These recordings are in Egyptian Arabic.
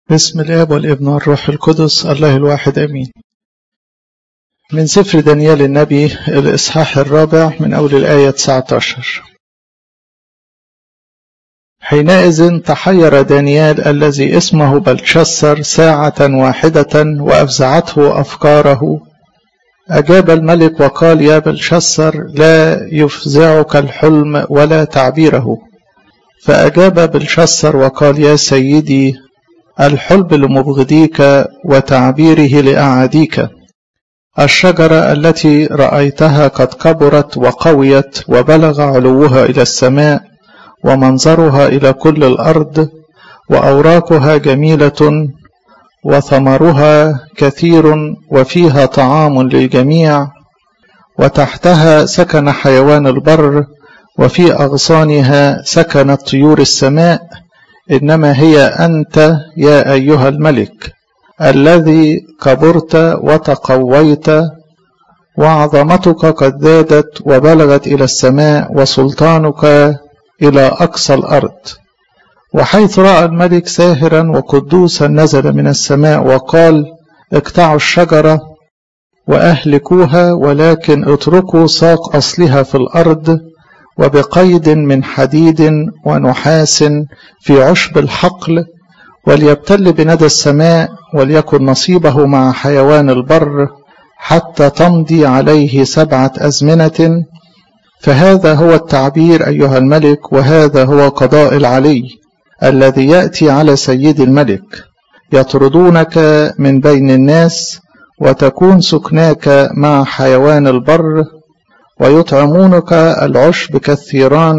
بسم الاب والابن والروح القدس الله الواحد امين من سفر دانيال النبي الاصحاح الرابع من اول الايه 19 حينئذ تحير دانيال الذي اسمه بلشسر ساعة واحدة وأفزعته أفكاره أجاب الملك وقال يا بلشسر لا يفزعك الحلم ولا تعبيره فأجاب بلشسر وقال يا سيدي الحلم لمبغضيك وتعبيره لأعاديك الشجرة التي رأيتها قد كبرت وقويت وبلغ علوها إلى السماء ومنظرها إلى كل الأرض وأوراقها جميلة وثمرها كثير وفيها طعام للجميع وتحتها سكن حيوان البر وفي أغصانها سكنت طيور السماء إنما هي أنت يا أيها الملك الذي كبرت وتقويت وعظمتك قد زادت وبلغت إلى السماء وسلطانك إلى أقصى الأرض وحيث رأى الملك ساهرا وقدوسا نزل من السماء وقال اقطعوا الشجرة وأهلكوها ولكن اتركوا ساق أصلها في الأرض وبقيد من حديد ونحاس في عشب الحقل وليبتل بندى السماء وليكن نصيبه مع حيوان البر حتى تمضي عليه سبعة أزمنة فهذا هو التعبير أيها الملك وهذا هو قضاء العلي الذي يأتي على سيد الملك يطردونك من بين الناس وتكون سكناك مع حيوان البر ويطعمونك العشب كالثيران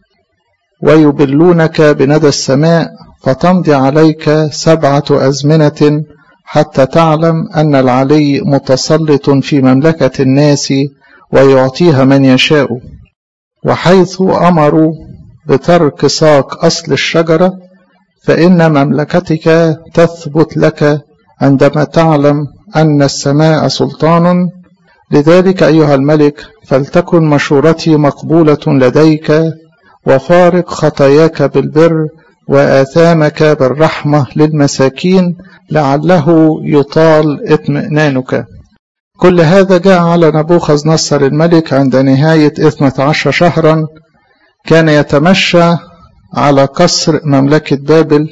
ويبلونك بندى السماء فتمضي عليك سبعة أزمنة حتى تعلم أن العلي متسلط في مملكة الناس ويعطيها من يشاء وحيث أمروا بترك ساق أصل الشجرة فإن مملكتك تثبت لك عندما تعلم أن السماء سلطان لذلك أيها الملك فلتكن مشورتي مقبولة لديك وفارق خطاياك بالبر وآثامك بالرحمة للمساكين لعله يطال اطمئنانك كل هذا جاء على نبوخذ نصر الملك عند نهاية اثنة عشر شهرا كان يتمشى على قصر مملكة بابل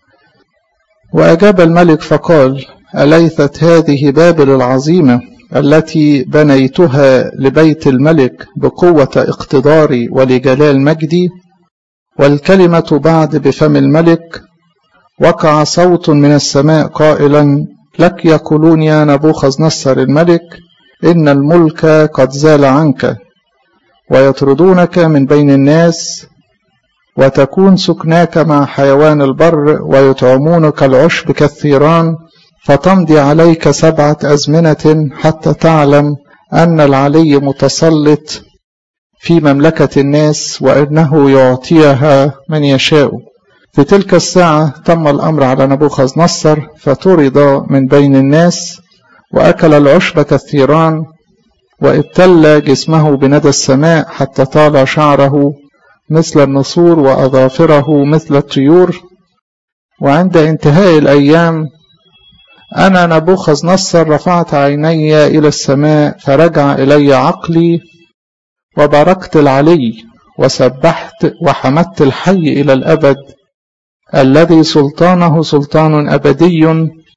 وأجاب الملك فقال أليست هذه بابل العظيمة التي بنيتها لبيت الملك بقوة اقتداري ولجلال مجدي والكلمة بعد بفم الملك وقع صوت من السماء قائلا لك يقولون يا نبوخذ نصر الملك إن الملك قد زال عنك ويطردونك من بين الناس وتكون سكناك مع حيوان البر ويطعمونك العشب كالثيران فتمضي عليك سبعة أزمنة حتى تعلم أن العلي متسلط في مملكة الناس وإنه يعطيها من يشاء في تلك الساعة تم الأمر على نبوخذ نصر فطرد من بين الناس وأكل العشب كالثيران وابتل جسمه بندى السماء حتى طال شعره مثل النسور وأظافره مثل الطيور وعند انتهاء الأيام أنا نبوخذ نصر رفعت عيني إلى السماء فرجع إلي عقلي وباركت العلي وسبحت وحمدت الحي إلى الأبد الذي سلطانه سلطان أبدي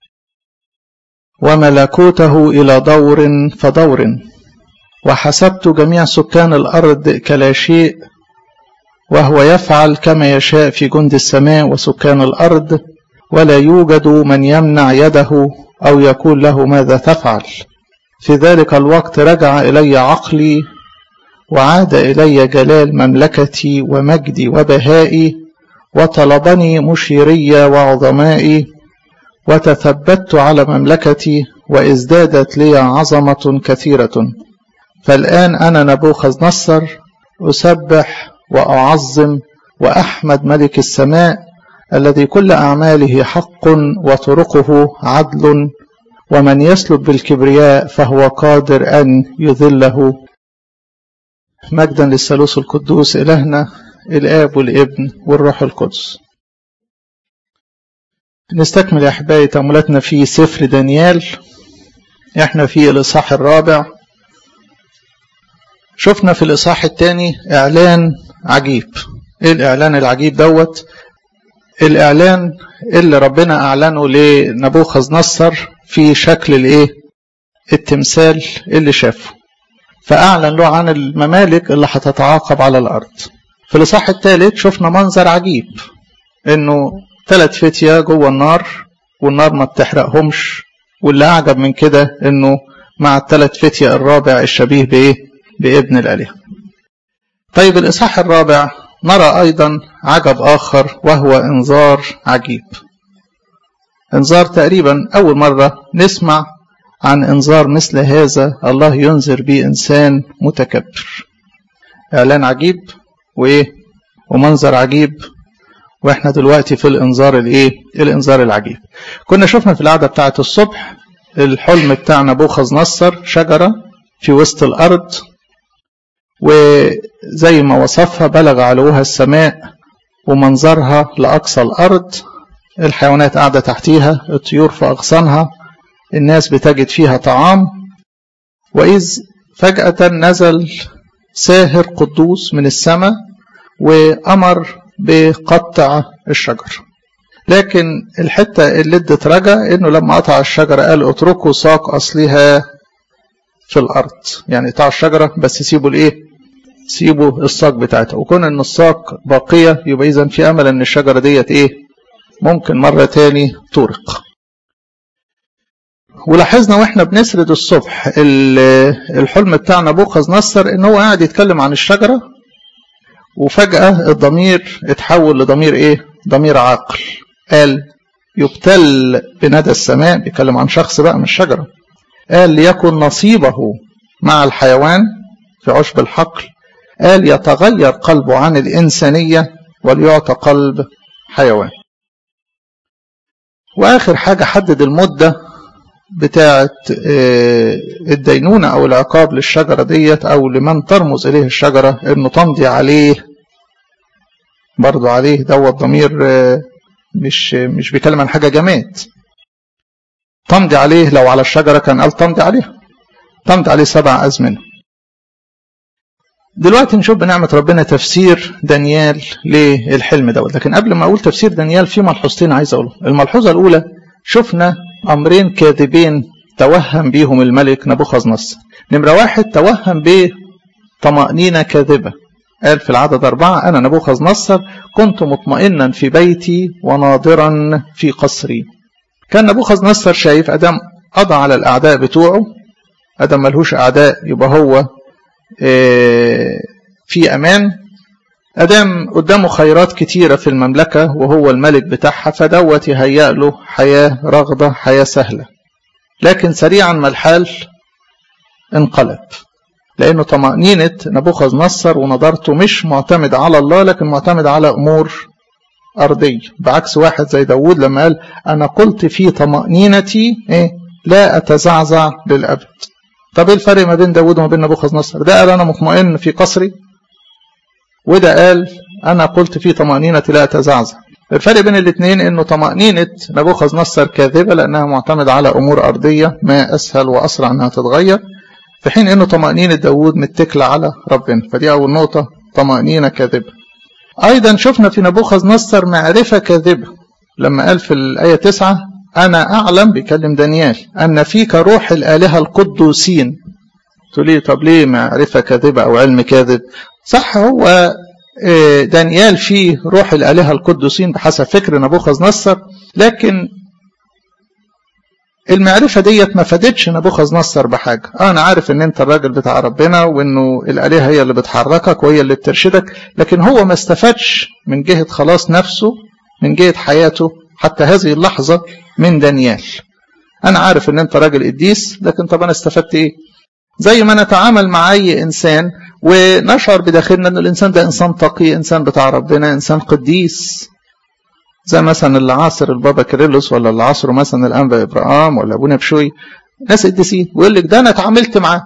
وملكوته إلى دور فدور وحسبت جميع سكان الأرض كلا شيء وهو يفعل كما يشاء في جند السماء وسكان الأرض ولا يوجد من يمنع يده أو يقول له ماذا تفعل في ذلك الوقت رجع إلي عقلي وعاد إلي جلال مملكتي ومجدي وبهائي وطلبني مشيري وعظمائي وتثبت على مملكتي وازدادت لي عظمة كثيرة فالآن أنا نبوخذ نصر أسبح وأعظم وأحمد ملك السماء الذي كل أعماله حق وطرقه عدل ومن يسلك بالكبرياء فهو قادر أن يذله مجدا للثالوث القدوس إلهنا الآب والابن والروح القدس نستكمل يا أحبائي تأملاتنا في سفر دانيال احنا في الإصحاح الرابع شفنا في الإصحاح الثاني إعلان عجيب إيه الإعلان العجيب دوت الإعلان اللي ربنا أعلنه لنبوخذ نصر في شكل الإيه التمثال اللي شافه فأعلن له عن الممالك اللي هتتعاقب على الأرض في الإصحاح الثالث شفنا منظر عجيب إنه ثلاث فتية جوه النار والنار ما بتحرقهمش واللي أعجب من كده إنه مع الثلاث فتية الرابع الشبيه بإيه؟ بابن الآلهة. طيب الإصحاح الرابع نرى أيضا عجب آخر وهو إنذار عجيب. إنذار تقريبا أول مرة نسمع عن إنذار مثل هذا الله ينذر به إنسان متكبر. إعلان عجيب وإيه؟ ومنظر عجيب واحنا دلوقتي في الانذار الايه الانذار العجيب كنا شفنا في القعده بتاعه الصبح الحلم بتاع نبوخذ نصر شجره في وسط الارض وزي ما وصفها بلغ علوها السماء ومنظرها لاقصى الارض الحيوانات قاعده تحتيها الطيور في اغصانها الناس بتجد فيها طعام واذ فجاه نزل ساهر قدوس من السماء وامر بقطع الشجر لكن الحتة اللي ادت رجا انه لما قطع الشجرة قال اتركوا ساق اصلها في الارض يعني قطع الشجرة بس سيبوا الايه سيبوا الساق بتاعتها وكون ان الساق باقية يبقى اذا في امل ان الشجرة ديت ايه ممكن مرة تاني تورق ولاحظنا واحنا بنسرد الصبح الحلم بتاع نبوخذ نصر ان هو قاعد يتكلم عن الشجره وفجأة الضمير اتحول لضمير ايه ضمير عاقل قال يبتل بندى السماء بيتكلم عن شخص بقى مش شجرة قال ليكن نصيبه مع الحيوان في عشب الحقل قال يتغير قلبه عن الإنسانية وليعطى قلب حيوان وآخر حاجة حدد المدة بتاعة الدينونة أو العقاب للشجرة ديت أو لمن ترمز إليه الشجرة إنه تمضي عليه برضو عليه دوت ضمير مش مش بيتكلم عن حاجة جماد تمضي عليه لو على الشجرة كان قال تمضي عليها تمضي عليه سبع أزمنة دلوقتي نشوف بنعمة ربنا تفسير دانيال للحلم دوت لكن قبل ما أقول تفسير دانيال في ملحوظتين عايز أقوله الملحوظة الأولى شفنا أمرين كاذبين توهم بيهم الملك نبوخذ نصر نمرة واحد توهم بطمأنينة كاذبة قال في العدد أربعة أنا نبوخذ نصر كنت مطمئنا في بيتي وناظرا في قصري كان نبوخذ نصر شايف أدم قضى على الأعداء بتوعه أدم ملهوش أعداء يبقى هو في أمان أدام قدامه خيرات كتيرة في المملكة وهو الملك بتاعها فدوت يهيأ له حياة رغدة حياة سهلة لكن سريعا ما الحال انقلب لأنه طمأنينة نبوخذ نصر ونظرته مش معتمد على الله لكن معتمد على أمور أرضية بعكس واحد زي داود لما قال أنا قلت في طمأنينتي إيه لا أتزعزع للأبد طب إيه الفرق ما بين داود وما بين نبوخذ نصر ده قال أنا مطمئن في قصري وده قال أنا قلت في طمأنينة لا أتزعزع الفرق بين الاثنين انه طمأنينة نبوخذ نصر كاذبة لأنها معتمدة على أمور أرضية ما أسهل وأسرع أنها تتغير في حين انه طمأنينة داود متكلة على ربنا فدي أول نقطة طمأنينة كاذبة أيضا شفنا في نبوخذ نصر معرفة كاذبة لما قال في الآية 9 أنا أعلم بيكلم دانيال أن فيك روح الآلهة القدوسين تقول لي طب ليه معرفة كاذبة أو علم كاذب صح هو دانيال فيه روح الآلهة القدوسين بحسب فكر نبوخذ نصر لكن المعرفة ديت ما فادتش نبوخذ نصر بحاجة آه أنا عارف إن أنت الراجل بتاع ربنا وإنه الآلهة هي اللي بتحركك وهي اللي بترشدك لكن هو ما استفادش من جهة خلاص نفسه من جهة حياته حتى هذه اللحظة من دانيال أنا عارف إن أنت راجل قديس لكن طب أنا استفدت إيه زي ما نتعامل مع أي إنسان ونشعر بداخلنا أن الإنسان ده إنسان تقي إنسان بتاع ربنا إنسان قديس زي مثلا اللي عاصر البابا كيرلس ولا اللي عاصره مثلا الأنبا إبراهام ولا أبونا بشوي ناس قديسين ويقول لك ده أنا اتعاملت معاه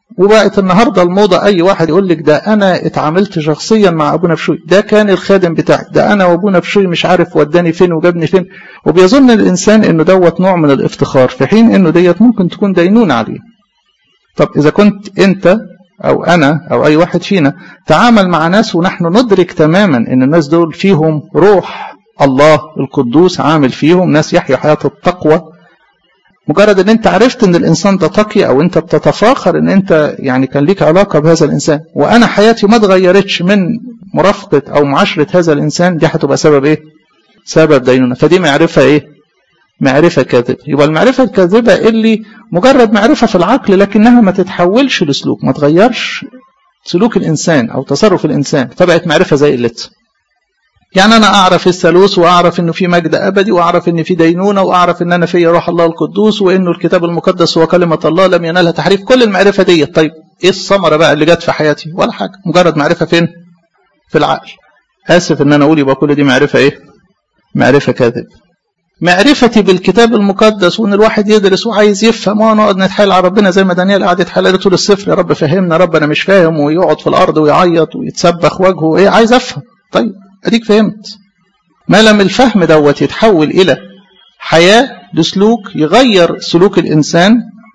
وبقت النهارده الموضه اي واحد يقول لك ده انا اتعاملت شخصيا مع ابونا بشوي ده كان الخادم بتاعي ده انا وابونا بشوي مش عارف وداني فين وجابني فين وبيظن الانسان انه دوت نوع من الافتخار في حين انه ديت ممكن تكون دينون عليه طب اذا كنت انت او انا او اي واحد فينا تعامل مع ناس ونحن ندرك تماما ان الناس دول فيهم روح الله القدوس عامل فيهم ناس يحيوا حياه التقوى مجرد ان انت عرفت ان الانسان ده تقي او انت بتتفاخر ان انت يعني كان ليك علاقه بهذا الانسان وانا حياتي ما اتغيرتش من مرافقه او معاشره هذا الانسان دي هتبقى سبب ايه؟ سبب دينونه فدي معرفه ايه؟ معرفه كاذبه يبقى المعرفه الكاذبه اللي مجرد معرفه في العقل لكنها ما تتحولش لسلوك ما تغيرش سلوك الانسان او تصرف الانسان فبقت معرفه زي قلتها يعني انا اعرف الثالوث واعرف انه في مجد ابدي واعرف ان في دينونه واعرف ان انا في روح الله القدوس وانه الكتاب المقدس هو كلمه الله لم ينالها تحريف كل المعرفه دي طيب ايه الثمره بقى اللي جت في حياتي ولا حاجه مجرد معرفه فين في العقل اسف ان انا اقول يبقى كل دي معرفه ايه معرفه كاذب معرفتي بالكتاب المقدس وان الواحد يدرس وعايز يفهم ونقعد نتحايل على ربنا زي ما دانيال قعد يتحايل طول السفر يا رب فهمنا يا رب انا مش فاهم ويقعد في الارض ويعيط ويتسبخ وجهه ايه عايز افهم طيب اديك فهمت ما لم الفهم دوت يتحول الى حياه لسلوك يغير سلوك الانسان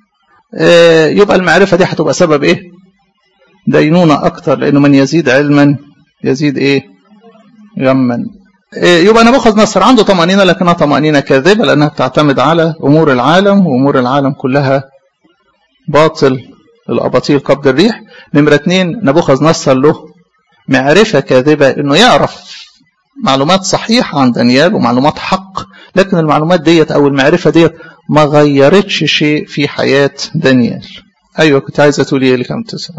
آه يبقى المعرفه دي هتبقى سبب ايه دينونه اكتر لانه من يزيد علما يزيد ايه غما آه يبقى نبوخذ نصر عنده طمانينه لكنها طمانينه كاذبه لانها بتعتمد على امور العالم وامور العالم كلها باطل الاباطيل قبض الريح نمره اثنين نبوخذ نصر له معرفة كاذبة انه يعرف معلومات صحيحة عن دانيال ومعلومات حق لكن المعلومات ديت او المعرفة ديت ما غيرتش شيء في حياة دانيال ايوه كنت عايزة تقولي ايه اللي كانت تسأل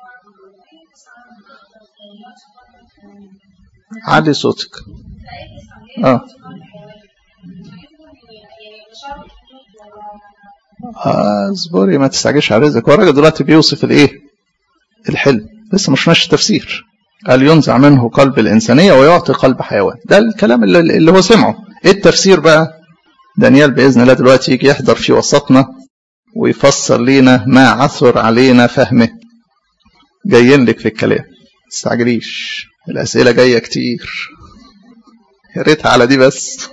علي صوتك اه اصبري ما تستعجلش على رزقك هو الراجل دلوقتي بيوصف الايه الحلم لسه مش ماشي التفسير قال ينزع منه قلب الإنسانية ويعطي قلب حيوان ده الكلام اللي, اللي هو سمعه ايه التفسير بقى دانيال بإذن الله دلوقتي يجي يحضر في وسطنا ويفسر لينا ما عثر علينا فهمه جايين لك في الكلام تستعجليش الأسئلة جاية كتير يا ريتها على دي بس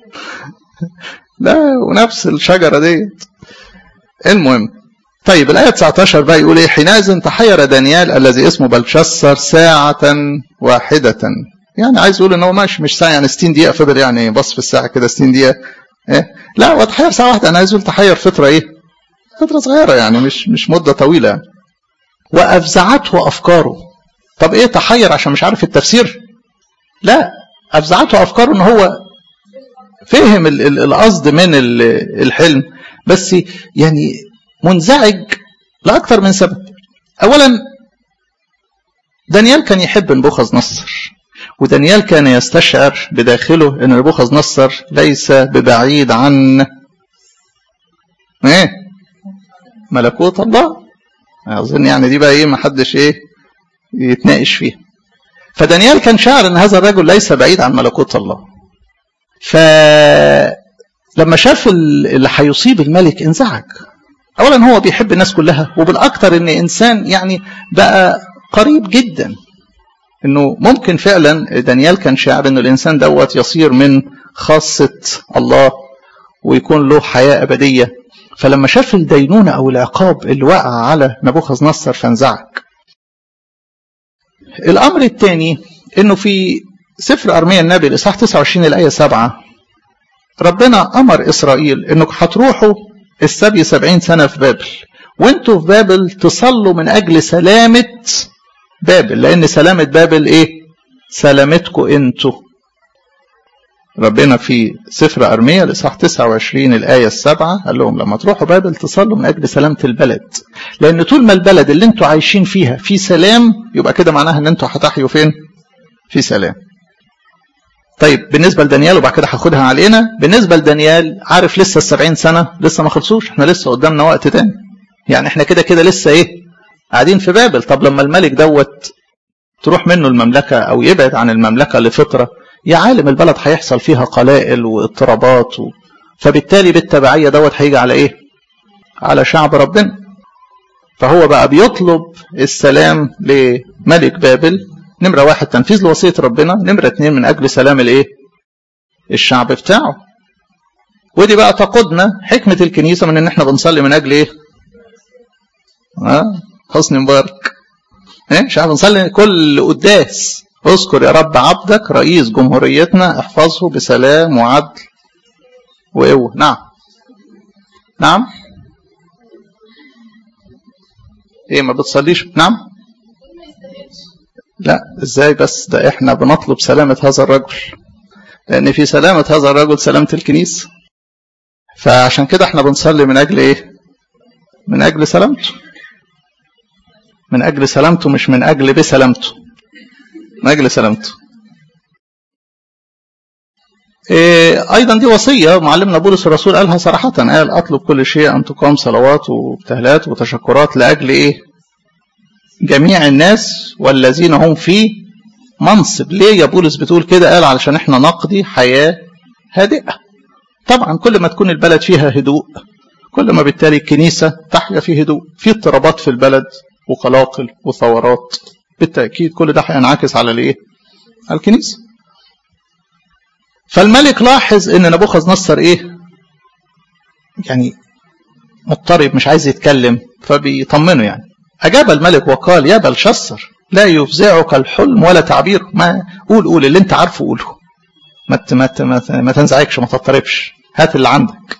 لا ونفس الشجرة ديت المهم طيب الآية 19 بقى يقول إيه حينئذ تحير دانيال الذي اسمه بلشسر ساعة واحدة يعني عايز يقول إن هو ماشي مش ساعة يعني 60 دقيقة فضل يعني بص في الساعة كده 60 دقيقة إيه؟ لا هو تحير ساعة واحدة أنا عايز أقول تحير فترة إيه؟ فترة صغيرة يعني مش مش مدة طويلة يعني. وأفزعته أفكاره طب إيه تحير عشان مش عارف التفسير؟ لا أفزعته أفكاره إن هو فهم القصد من الحلم بس يعني منزعج لأكثر من سبب أولا دانيال كان يحب نبوخذ نصر ودانيال كان يستشعر بداخله أن نبوخذ نصر ليس ببعيد عن ايه ملكوت الله أظن يعني دي بقى إيه محدش إيه يتناقش فيها فدانيال كان شاعر أن هذا الرجل ليس بعيد عن ملكوت الله فلما شاف اللي هيصيب الملك انزعج اولا هو بيحب الناس كلها وبالاكثر ان انسان يعني بقى قريب جدا انه ممكن فعلا دانيال كان شاعر انه الانسان دوت يصير من خاصه الله ويكون له حياه ابديه فلما شاف الدينونه او العقاب اللي وقع على نبوخذ نصر فانزعج الامر الثاني انه في سفر ارميا النبي الاصحاح 29 الايه 7 ربنا امر اسرائيل انكم هتروحوا السبي سبعين سنة في بابل وانتوا في بابل تصلوا من أجل سلامة بابل لأن سلامة بابل إيه سلامتكم انتوا ربنا في سفر أرميا الإصحاح 29 الآية السابعة قال لهم لما تروحوا بابل تصلوا من أجل سلامة البلد لأن طول ما البلد اللي انتوا عايشين فيها في سلام يبقى كده معناها ان انتوا هتحيوا فين في سلام طيب بالنسبة لدانيال وبعد كده هاخدها علينا بالنسبة لدانيال عارف لسه السبعين سنة لسه ما خلصوش احنا لسه قدامنا وقت تاني يعني احنا كده كده لسه ايه قاعدين في بابل طب لما الملك دوت تروح منه المملكة او يبعد عن المملكة لفترة يا عالم البلد هيحصل فيها قلائل واضطرابات و... فبالتالي بالتبعية دوت هيجي على ايه على شعب ربنا فهو بقى بيطلب السلام لملك بابل نمرة واحد تنفيذ لوصية ربنا نمرة اتنين من أجل سلام الإيه الشعب بتاعه ودي بقى تقودنا حكمة الكنيسة من إن إحنا بنصلي من أجل إيه ها حسن مبارك إيه مش عارف بنصلي كل قداس اذكر يا رب عبدك رئيس جمهوريتنا احفظه بسلام وعدل وقوة نعم نعم ايه ما بتصليش نعم لا ازاي بس ده احنا بنطلب سلامة هذا الرجل لان في سلامة هذا الرجل سلامة الكنيسة فعشان كده احنا بنصلي من اجل ايه من اجل سلامته من اجل سلامته مش من اجل بسلامته من اجل سلامته إيه ايضا دي وصيه معلمنا بولس الرسول قالها صراحه قال اطلب كل شيء ان تقام صلوات وابتهالات وتشكرات لاجل ايه جميع الناس والذين هم في منصب ليه يا بولس بتقول كده قال علشان احنا نقضي حياه هادئه طبعا كل ما تكون البلد فيها هدوء كل ما بالتالي الكنيسه تحيا في هدوء في اضطرابات في البلد وقلاقل وثورات بالتاكيد كل ده هينعكس على الايه على الكنيسه فالملك لاحظ ان نبوخذ نصر ايه يعني مضطرب مش عايز يتكلم فبيطمنه يعني اجاب الملك وقال يا بلشسر لا يفزعك الحلم ولا تعبير ما قول قول اللي انت عارفه قوله ما ما ما تنزعجش ما تضطربش هات اللي عندك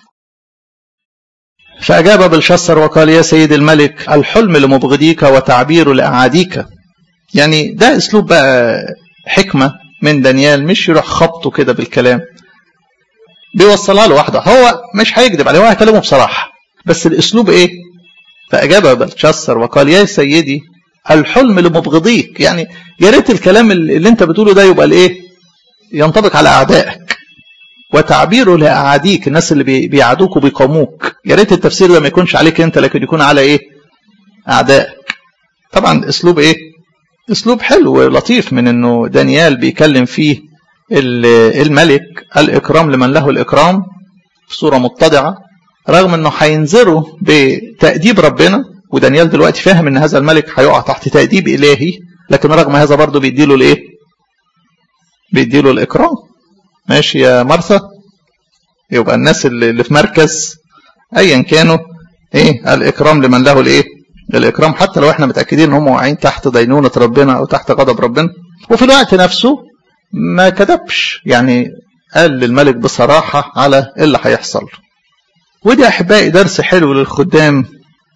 فأجاب بلشسر وقال يا سيد الملك الحلم لمبغضيك وتعبير لأعاديك يعني ده أسلوب بقى حكمة من دانيال مش يروح خبطه كده بالكلام بيوصلها له واحدة هو مش هيكذب عليه هو هيكلمه بصراحة بس الأسلوب إيه فأجاب بلشسر وقال يا سيدي الحلم لمبغضيك يعني يا ريت الكلام اللي انت بتقوله ده يبقى الايه ينطبق على اعدائك وتعبيره لاعاديك الناس اللي بيعادوك وبيقاوموك يا ريت التفسير ده ما يكونش عليك انت لكن يكون على ايه اعدائك طبعا اسلوب ايه اسلوب حلو ولطيف من انه دانيال بيكلم فيه الملك الاكرام لمن له الاكرام في صوره متضعه رغم انه هينذره بتاديب ربنا ودانيال دلوقتي فاهم ان هذا الملك هيقع تحت تاديب الهي لكن رغم هذا برضه بيديله الايه بيديله الاكرام ماشي يا مرثا يبقى الناس اللي في مركز ايا كانوا ايه الاكرام لمن له الايه الاكرام حتى لو احنا متاكدين ان هم واقعين تحت دينونه ربنا او تحت غضب ربنا وفي الوقت نفسه ما كذبش يعني قال للملك بصراحه على اللي هيحصل ودي احبائي درس حلو للخدام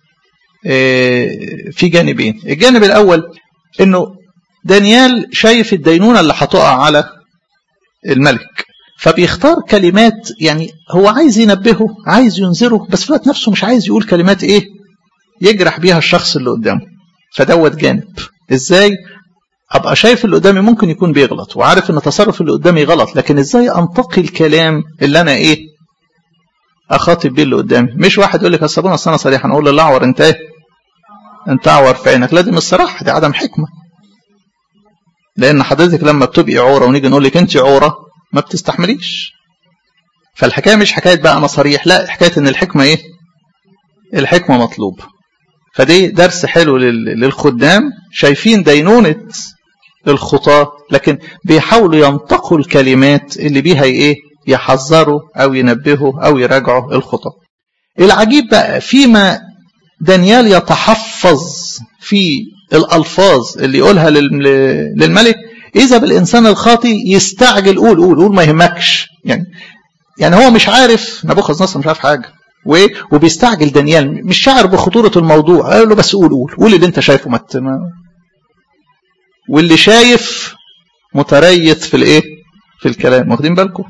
في جانبين الجانب الاول انه دانيال شايف الدينونه اللي هتقع على الملك فبيختار كلمات يعني هو عايز ينبهه عايز ينذره بس في الوقت نفسه مش عايز يقول كلمات ايه يجرح بيها الشخص اللي قدامه فدوت جانب ازاي ابقى شايف اللي قدامي ممكن يكون بيغلط وعارف ان تصرف اللي قدامي غلط لكن ازاي انتقي الكلام اللي انا ايه اخاطب بيه اللي قدامي مش واحد يقول لك اصل ابونا انا صريح انا اقول له اعور انت ايه انت اعور في عينك لا دي مش صراحه دي عدم حكمه لان حضرتك لما بتبقي عوره ونيجي نقول لك انت عوره ما بتستحمليش فالحكايه مش حكايه بقى انا صريح لا حكايه ان الحكمه ايه الحكمه مطلوبه فدي درس حلو للخدام شايفين دينونه الخطاه لكن بيحاولوا ينتقوا الكلمات اللي بيها ايه يحذروا او ينبهوا او يراجعوا الخطاه العجيب بقى فيما دانيال يتحفظ في الألفاظ اللي يقولها للملك إذا بالإنسان الخاطي يستعجل قول قول قول ما يهمكش يعني يعني هو مش عارف نبوخذ نصر مش عارف حاجة وايه وبيستعجل دانيال مش شاعر بخطورة الموضوع قال له بس قول قول قول اللي انت شايفه مت ما واللي شايف متريث في الايه في الكلام واخدين بالكم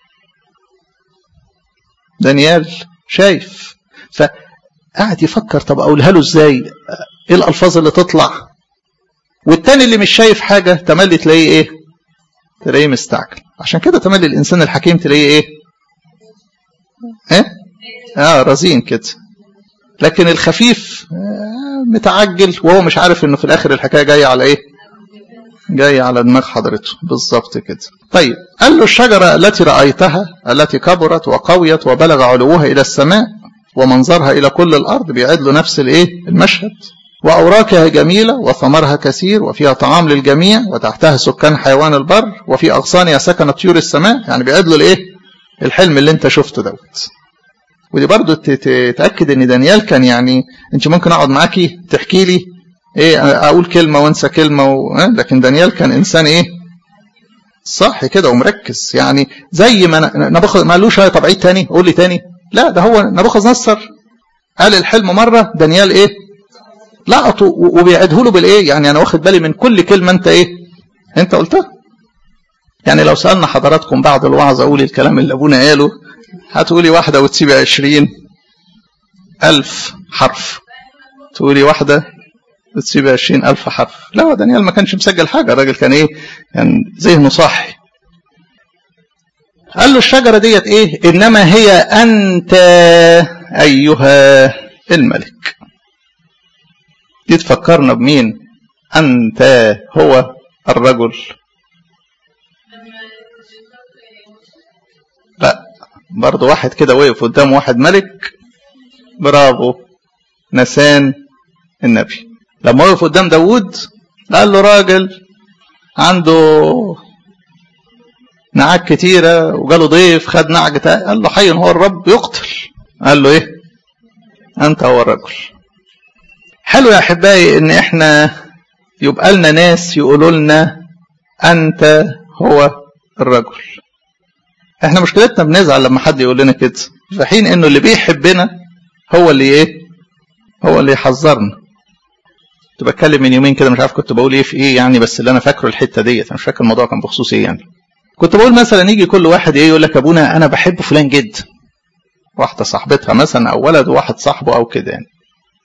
دانيال شايف فقعد يفكر طب اقولها له ازاي ايه الالفاظ اللي تطلع والتاني اللي مش شايف حاجة تملي تلاقيه ايه تلاقيه مستعجل عشان كده تملي الانسان الحكيم تلاقيه ايه ايه اه رزين كده لكن الخفيف آه متعجل وهو مش عارف انه في الاخر الحكايه جايه على ايه جاي على دماغ حضرته بالظبط كده طيب قال له الشجره التي رايتها التي كبرت وقويت وبلغ علوها الى السماء ومنظرها إلى كل الأرض بيعد له نفس الإيه المشهد وأوراقها جميلة وثمرها كثير وفيها طعام للجميع وتحتها سكان حيوان البر وفي أغصانها سكن طيور السماء يعني بيعد له الإيه الحلم اللي أنت شفته دوت ودي برضو تتأكد ان دانيال كان يعني انت ممكن اقعد معاكي تحكي لي ايه اقول كلمة وانسى كلمة و... لكن دانيال كان انسان ايه صح كده ومركز يعني زي ما نبوخذ ما قالوش طب عيد تاني قول لي تاني لا ده هو نبوخذ نصر قال الحلم مرة دانيال ايه لقطه وبيعده له بالايه يعني انا واخد بالي من كل كلمة انت ايه انت قلتها يعني لو سألنا حضراتكم بعد الوعظ اقول الكلام اللي ابونا قاله هتقولي واحدة وتسيبي عشرين ألف حرف تقولي واحدة وتسيبي عشرين ألف حرف لا دانيال ما كانش مسجل حاجة الراجل كان إيه يعني ذهنه صاحي قال له الشجرة ديت إيه إنما هي أنت أيها الملك دي تفكرنا بمين أنت هو الرجل لا برضه واحد كده وقف قدام واحد ملك برافو نسان النبي لما وقف قدام داوود قال له راجل عنده نعاج كتيرة وجاله ضيف خد نعجة قال له حي هو الرب يقتل قال له ايه انت هو الرجل حلو يا احبائي ان احنا يبقى لنا ناس يقولوا لنا انت هو الرجل احنا مشكلتنا بنزعل لما حد يقول لنا كده في حين انه اللي بيحبنا هو اللي ايه هو اللي يحذرنا كنت بتكلم من يومين كده مش عارف كنت بقول ايه في ايه يعني بس اللي انا فاكره الحته ديت انا مش فاكر الموضوع كان بخصوص ايه يعني كنت بقول مثلا يجي كل واحد ايه يقول لك ابونا انا بحب فلان جدا واحده صاحبتها مثلا او ولد وواحد صاحبه او كده يعني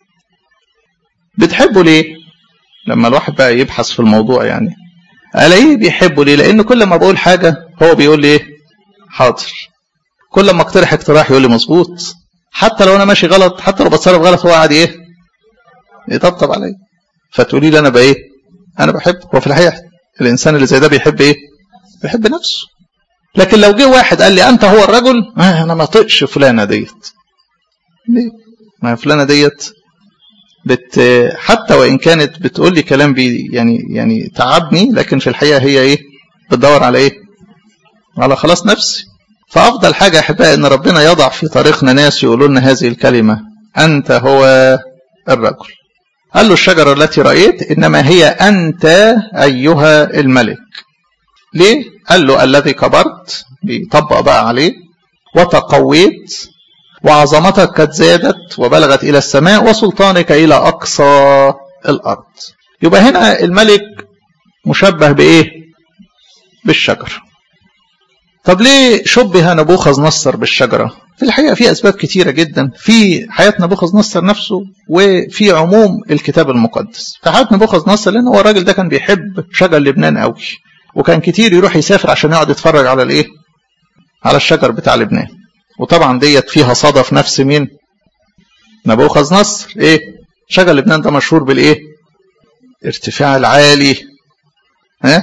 بتحبه ليه لما الواحد بقى يبحث في الموضوع يعني الاقيه بيحبه ليه لان كل ما بقول حاجه هو بيقول لي ايه حاضر كل ما اقترح اقتراح يقول لي مظبوط حتى لو انا ماشي غلط حتى لو بتصرف غلط هو قاعد ايه يطبطب عليا فتقولي لي انا بايه انا بحب هو في الحقيقه الانسان اللي زي ده بيحب ايه بيحب نفسه لكن لو جه واحد قال لي انت هو الرجل آه انا ما طقش فلانه ديت ليه ما فلانه ديت بت حتى وان كانت بتقول لي كلام بي يعني يعني تعبني لكن في الحقيقه هي ايه بتدور على ايه على خلاص نفسي فافضل حاجه يا احبائي ان ربنا يضع في طريقنا ناس يقولوا لنا هذه الكلمه انت هو الرجل قال له الشجره التي رايت انما هي انت ايها الملك ليه قال له الذي كبرت بيطبق بقى عليه وتقويت وعظمتك قد زادت وبلغت الى السماء وسلطانك الى اقصى الارض يبقى هنا الملك مشبه بايه بالشجر طب ليه شبه نبوخذ نصر بالشجرة في الحقيقة في أسباب كتيرة جدا في حياة نبوخذ نصر نفسه وفي عموم الكتاب المقدس في حياة نبوخذ نصر لأن هو الراجل ده كان بيحب شجر لبنان قوي وكان كتير يروح يسافر عشان يقعد يتفرج على الايه على الشجر بتاع لبنان وطبعا ديت فيها صدف نفس مين نبوخذ نصر ايه شجر لبنان ده مشهور بالايه ارتفاع العالي ها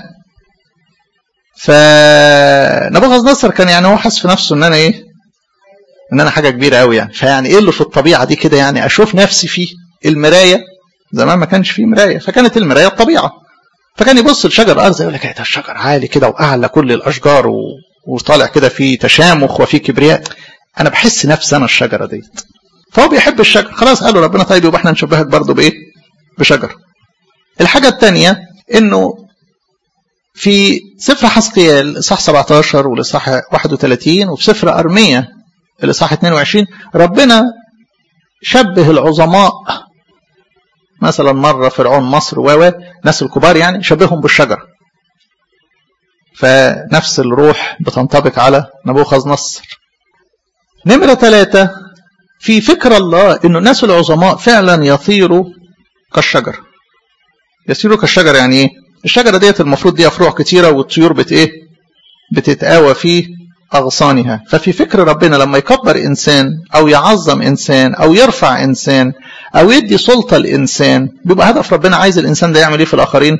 فنبوخذ نصر كان يعني هو حاسس في نفسه ان انا ايه ان انا حاجه كبيره قوي يعني فيعني ايه اللي في الطبيعه دي كده يعني اشوف نفسي فيه المرايه زمان ما كانش فيه مرايه فكانت المرايه الطبيعه فكان يبص لشجر الارض يقول لك ده الشجر عالي كده واعلى كل الاشجار و... وطالع كده فيه تشامخ وفيه كبرياء انا بحس نفسي انا الشجره ديت فهو بيحب الشجر خلاص قالوا ربنا طيب يبقى احنا نشبهك برضه بايه بشجر الحاجه الثانيه انه في سفر حسقيال اصحاح 17 والاصحاح 31 وفي سفر ارميا الاصحاح 22 ربنا شبه العظماء مثلا مره فرعون مصر و ناس الكبار يعني شبههم بالشجره فنفس الروح بتنطبق على نبوخذ نصر نمرة ثلاثة في فكر الله انه الناس العظماء فعلا يطيروا كالشجر يصيروا كالشجر يعني ايه الشجرة ديت المفروض ليها فروع كتيرة والطيور بت ايه بتتقاوى في أغصانها ففي فكر ربنا لما يكبر إنسان أو يعظم إنسان أو يرفع إنسان أو يدي سلطة لإنسان بيبقى هدف ربنا عايز الإنسان ده يعمل إيه في الآخرين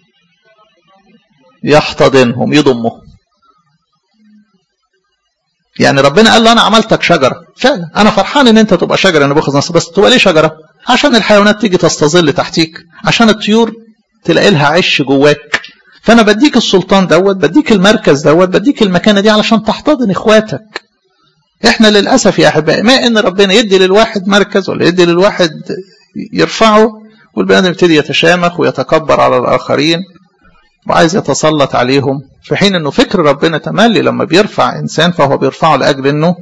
يحتضنهم يضمهم يعني ربنا قال له انا عملتك شجره فعلا انا فرحان ان انت تبقى شجره نبوخذ نصر بس تبقى ليه شجره عشان الحيوانات تيجي تستظل تحتيك عشان الطيور تلاقي لها عش جواك فانا بديك السلطان دوت بديك المركز دوت بديك المكانه دي علشان تحتضن اخواتك احنا للاسف يا احبائي ما ان ربنا يدي للواحد مركز ولا يدي للواحد يرفعه والبني ادم يبتدي يتشامخ ويتكبر على الاخرين وعايز يتسلط عليهم في حين انه فكر ربنا تملي لما بيرفع انسان فهو بيرفعه لاجل انه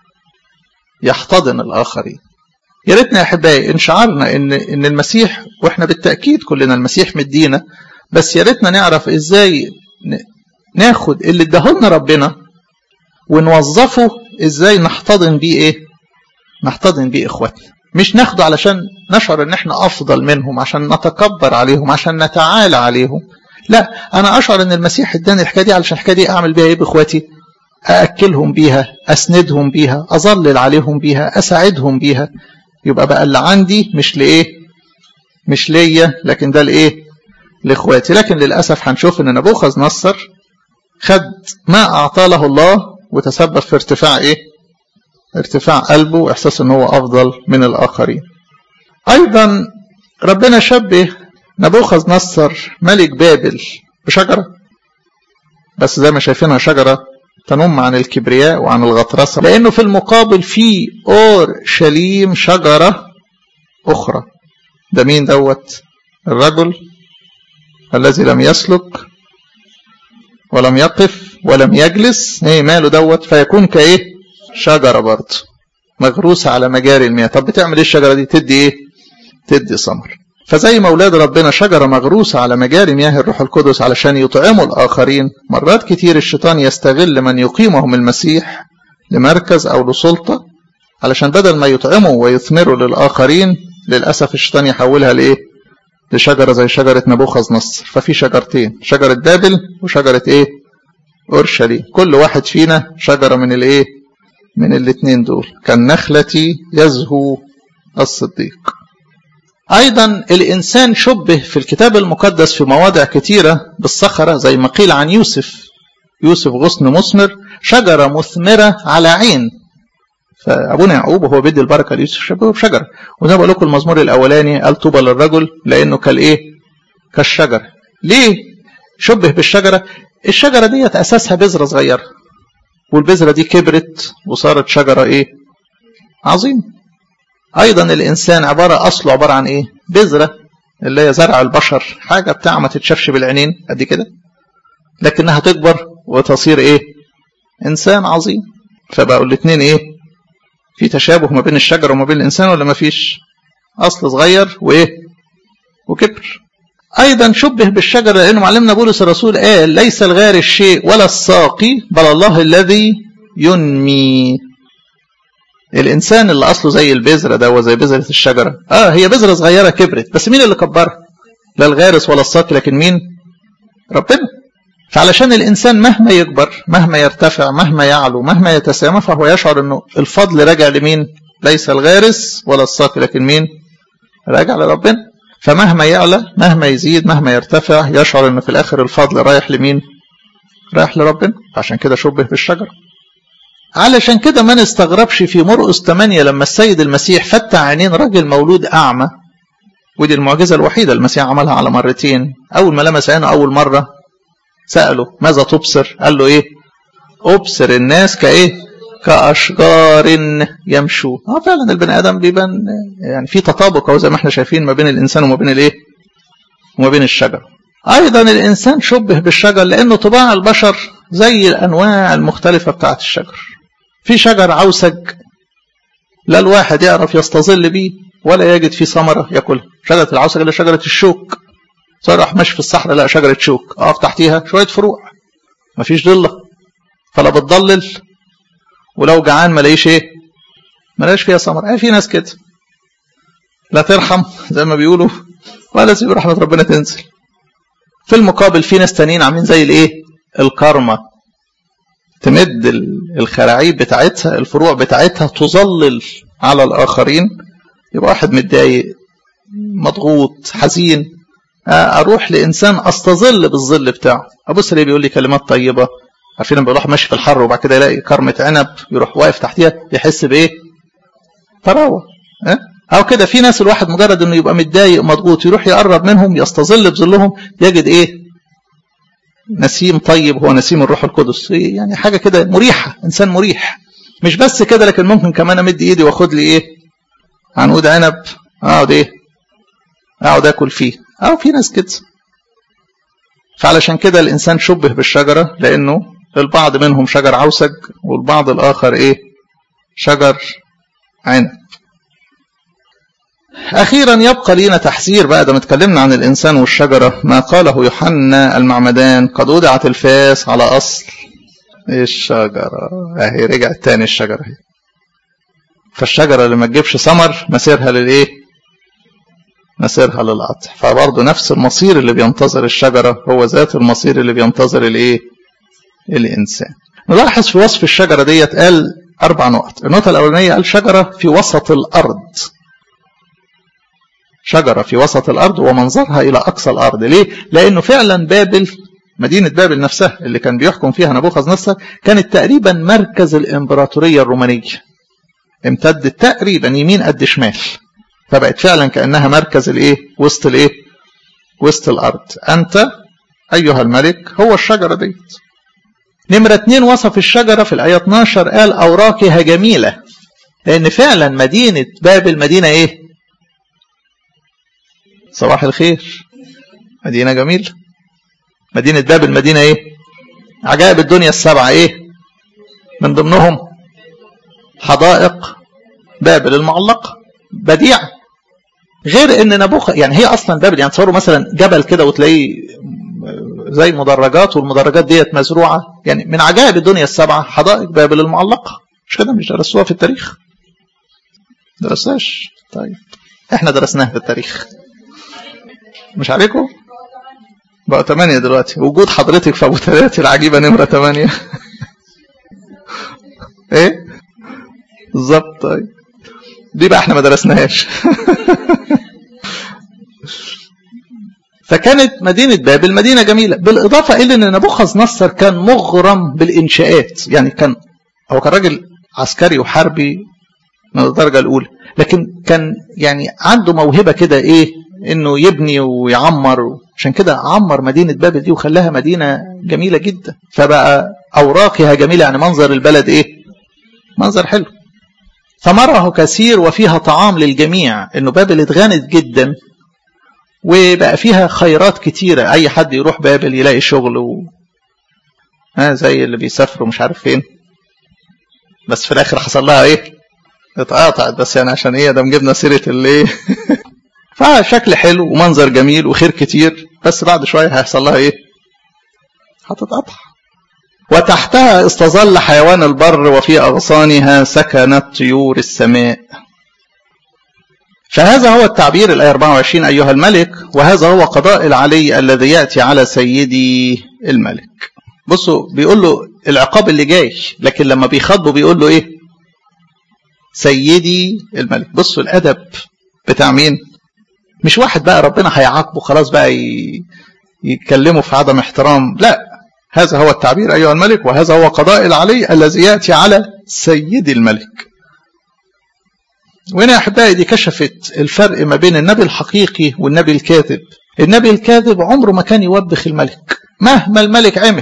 يحتضن الاخرين يا ريتنا يا احبائي ان شعرنا ان ان المسيح واحنا بالتاكيد كلنا المسيح مدينا بس يا ريتنا نعرف ازاي ناخد اللي اداهولنا ربنا ونوظفه ازاي نحتضن بيه ايه نحتضن بيه اخواتنا مش ناخده علشان نشعر ان احنا افضل منهم عشان نتكبر عليهم عشان نتعالى عليهم لا انا اشعر ان المسيح اداني الحكايه دي علشان الحكايه دي اعمل بيها ايه باخواتي ااكلهم بيها اسندهم بيها اظلل عليهم بيها اساعدهم بيها يبقى بقى اللي عندي مش لايه مش ليا لكن ده لايه لاخواتي لكن للاسف هنشوف ان نبوخذ نصر خد ما اعطاه له الله وتسبب في ارتفاع ايه ارتفاع قلبه واحساس ان هو افضل من الاخرين ايضا ربنا شبه نبوخذ نصر ملك بابل بشجره بس زي ما شايفينها شجره تنم عن الكبرياء وعن الغطرسه لانه في المقابل في اورشليم شجره اخرى ده مين دوت الرجل الذي لم يسلك ولم يقف ولم يجلس ايه ماله دوت فيكون كايه شجره برضه مغروسه على مجاري المياه طب بتعمل ايه الشجره دي تدي ايه تدي ثمر فزي ما اولاد ربنا شجره مغروسه على مجاري مياه الروح القدس علشان يطعموا الاخرين مرات كتير الشيطان يستغل من يقيمهم المسيح لمركز او لسلطه علشان بدل ما يطعموا ويثمروا للاخرين للاسف الشيطان يحولها لايه لشجره زي شجره نبوخذ نصر ففي شجرتين شجره بابل وشجره ايه اورشليم كل واحد فينا شجره من الايه من الاثنين دول كالنخله يزهو الصديق أيضا الإنسان شبه في الكتاب المقدس في مواضع كثيرة بالصخرة زي ما قيل عن يوسف يوسف غصن مثمر شجرة مثمرة على عين فأبونا يعقوب وهو بيدي البركة ليوسف شبهه بشجرة وزي ما بقول لكم المزمور الأولاني قال طوبى للرجل لأنه كالإيه؟ كالشجرة ليه شبه بالشجرة؟ الشجرة ديت أساسها بذرة صغيرة والبذرة دي كبرت وصارت شجرة إيه؟ عظيمة ايضا الانسان عباره اصله عباره عن ايه بذره اللي هي زرع البشر حاجه بتاع ما تتشافش بالعينين قد كده لكنها تكبر وتصير ايه انسان عظيم فبقوا الاثنين ايه في تشابه ما بين الشجره وما بين الانسان ولا ما فيش اصل صغير وايه وكبر ايضا شبه بالشجره لانه معلمنا بولس الرسول قال ليس الغار الشيء ولا الساقي بل الله الذي ينمي الانسان اللي اصله زي البذره ده وزي بذره الشجره اه هي بذره صغيره كبرت بس مين اللي كبرها لا الغارس ولا الساقي لكن مين ربنا فعلشان الانسان مهما يكبر مهما يرتفع مهما يعلو مهما يتسامى فهو يشعر انه الفضل راجع لمين ليس الغارس ولا الساقي لكن مين راجع لربنا فمهما يعلى مهما يزيد مهما يرتفع يشعر انه في الاخر الفضل رايح لمين رايح لربنا عشان كده شبه بالشجره علشان كده ما نستغربش في مرقس 8 لما السيد المسيح فتح عينين راجل مولود أعمى ودي المعجزة الوحيدة المسيح عملها على مرتين أول ما لمس عينه أول مرة سأله ماذا تبصر قال له إيه أبصر الناس كإيه كأشجار يمشوا اه فعلا البني آدم بيبان يعني في تطابق أهو زي ما احنا شايفين ما بين الإنسان وما بين الإيه وما بين الشجر أيضا الإنسان شبه بالشجر لأنه طباع البشر زي الأنواع المختلفة بتاعت الشجر في شجر عوسج لا الواحد يعرف يستظل بيه ولا يجد فيه ثمرة ياكلها شجرة العوسج اللي شجرة الشوك صار ماشي في الصحراء لا شجرة شوك اقف تحتيها شوية فروع مفيش ضلة فلا بتضلل ولو جعان ما لاقيش ايه ما لاقيش فيها ثمرة ايه في ناس كده لا ترحم زي ما بيقولوا ولا تسيب رحمة ربنا تنزل في المقابل في ناس تانيين عاملين زي الايه الكارما تمد الخراعيب بتاعتها الفروع بتاعتها تظلل على الآخرين يبقى واحد متضايق مضغوط حزين أروح لإنسان أستظل بالظل بتاعه أبص ليه بيقول لي كلمات طيبة عارفين لما يروح ماشي في الحر وبعد كده يلاقي كرمة عنب يروح واقف تحتيها يحس بايه طراوة اه؟ او كده في ناس الواحد مجرد انه يبقى متضايق مضغوط يروح يقرب منهم يستظل بظلهم يجد ايه نسيم طيب هو نسيم الروح القدس يعني حاجة كده مريحة انسان مريح مش بس كده لكن ممكن كمان امد ايدي واخد لي ايه عنقود عنب اقعد ايه اقعد اكل فيه اه في ناس كده فعلشان كده الانسان شبه بالشجره لانه البعض منهم شجر عوسج والبعض الاخر ايه شجر عنب اخيرا يبقى لينا تحذير بقى ده اتكلمنا عن الانسان والشجره ما قاله يوحنا المعمدان قد وضعت الفاس على اصل الشجره اهي رجعت تاني الشجره اهي فالشجره اللي ما تجيبش ثمر مسيرها للايه مسيرها للقطع فبرضه نفس المصير اللي بينتظر الشجره هو ذات المصير اللي بينتظر الايه الانسان نلاحظ في وصف الشجره ديت قال اربع نقط النقطه الاولانيه قال شجره في وسط الارض شجره في وسط الارض ومنظرها الى اقصى الارض ليه لانه فعلا بابل مدينة بابل نفسها اللي كان بيحكم فيها نبوخذ نصر كانت تقريبا مركز الإمبراطورية الرومانية امتدت تقريبا يمين قد شمال فبقت فعلا كأنها مركز الايه وسط الايه وسط الأرض أنت أيها الملك هو الشجرة ديت نمرة اتنين وصف الشجرة في الآية 12 قال أوراقها جميلة لأن فعلا مدينة بابل مدينة إيه صباح الخير مدينة جميلة مدينة بابل مدينة ايه عجائب الدنيا السبعة ايه من ضمنهم حدائق بابل المعلقة بديع غير ان نبوخ يعني هي اصلا بابل يعني تصوروا مثلا جبل كده وتلاقيه زي مدرجات والمدرجات ديت مزروعة يعني من عجائب الدنيا السبعة حدائق بابل المعلقة مش كده مش درسوها في التاريخ درسناش طيب احنا درسناها في التاريخ مش عليكم بقى ثمانية دلوقتي وجود حضرتك في ابو ثلاثة العجيبة نمرة ثمانية ايه بالظبط طيب دي بقى احنا ما درسناهاش فكانت مدينة بابل مدينة جميلة بالإضافة إلى أن نبوخذ نصر كان مغرم بالإنشاءات يعني كان هو كان راجل عسكري وحربي من الدرجة الأولى لكن كان يعني عنده موهبة كده إيه إنه يبني ويعمر عشان كده عمر مدينة بابل دي وخلاها مدينة جميلة جدا فبقى أوراقها جميلة يعني منظر البلد إيه منظر حلو ثمره كثير وفيها طعام للجميع إنه بابل اتغنت جدا وبقى فيها خيرات كتيرة أي حد يروح بابل يلاقي شغل و... ها زي اللي بيسافروا مش عارف فين بس في الآخر حصل لها إيه اتقاطعت بس يعني عشان إيه ده جبنا سيرة اللي فشكل حلو ومنظر جميل وخير كتير بس بعد شوية هيحصل لها ايه هتتقطع وتحتها استظل حيوان البر وفي أغصانها سكنت طيور السماء فهذا هو التعبير الآية 24 أيها الملك وهذا هو قضاء العلي الذي يأتي على سيدي الملك بصوا بيقول له العقاب اللي جاي لكن لما بيخاطبه بيقول له ايه سيدي الملك بصوا الأدب بتاع مين مش واحد بقى ربنا هيعاقبه خلاص بقى يتكلموا في عدم احترام لا هذا هو التعبير أيها الملك وهذا هو قضاء العلي الذي يأتي على سيد الملك وهنا يا أحبائي دي كشفت الفرق ما بين النبي الحقيقي والنبي الكاذب النبي الكاذب عمره ما كان يوبخ الملك مهما الملك عمل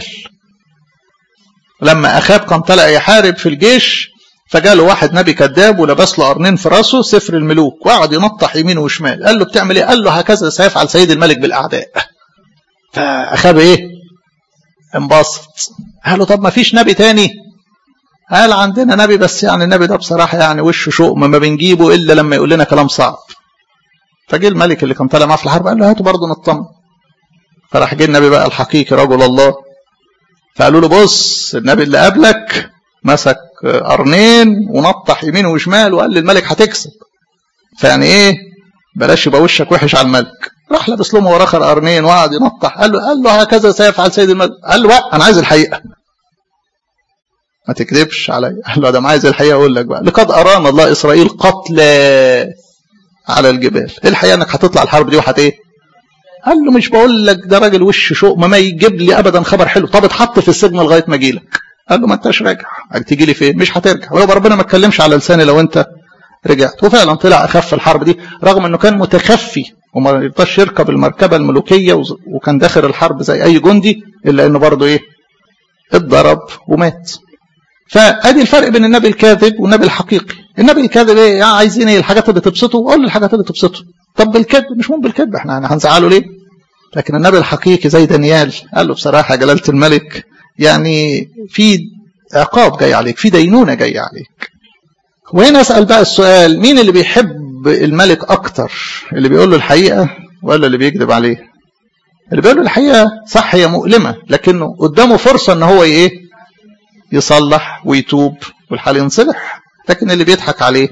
لما أخاب كان طلع يحارب في الجيش فجاله واحد نبي كذاب ولبس له قرنين في راسه سفر الملوك وقعد ينطح يمين وشمال قال له بتعمل ايه قال له هكذا سيفعل سيد الملك بالاعداء فاخاب ايه انبسط قال له طب ما فيش نبي تاني قال عندنا نبي بس يعني النبي ده بصراحه يعني وشه شؤم ما بنجيبه الا لما يقول لنا كلام صعب فجه الملك اللي كان طالع معاه في الحرب قال له هاتوا برضه نطمن فراح جه النبي بقى الحقيقي رجل الله فقالوا له بص النبي اللي قبلك مسك قرنين ونطح يمين وشمال وقال للملك هتكسب فيعني ايه بلاش يبقى وشك وحش على الملك راح لابس لهم وراه قرنين وقعد ينطح قال له قال له هكذا سيفعل سيد الملك قال له انا عايز الحقيقه ما تكذبش عليا قال له ده عايز الحقيقه اقول لك بقى لقد ارانا الله اسرائيل قتلى على الجبال ايه الحقيقه انك هتطلع الحرب دي وهت ايه قال له مش بقول لك ده راجل وش شوق ما يجيب لي ابدا خبر حلو طب اتحط في السجن لغايه ما اجي لك قال له ما انتش راجع تيجي لي فين مش هترجع ولو ربنا ما اتكلمش على لساني لو انت رجعت وفعلا طلع اخف الحرب دي رغم انه كان متخفي وما يرضاش يركب المركبه الملوكيه وكان داخل الحرب زي اي جندي الا انه برضه ايه اتضرب ومات فادي الفرق بين النبي الكاذب والنبي الحقيقي النبي الكاذب ايه يعني عايزين ايه الحاجات اللي تبسطه قول له الحاجات اللي تبسطه طب بالكذب مش مهم بالكذب احنا هنزعله ليه لكن النبي الحقيقي زي دانيال قال له بصراحه يا جلاله الملك يعني في عقاب جاي عليك في دينونه جايه عليك وهنا اسال بقى السؤال مين اللي بيحب الملك اكتر اللي بيقول له الحقيقه ولا اللي بيكذب عليه اللي بيقول له الحقيقه صح هي مؤلمه لكنه قدامه فرصه ان هو ايه يصلح ويتوب والحال ينصلح لكن اللي بيضحك عليه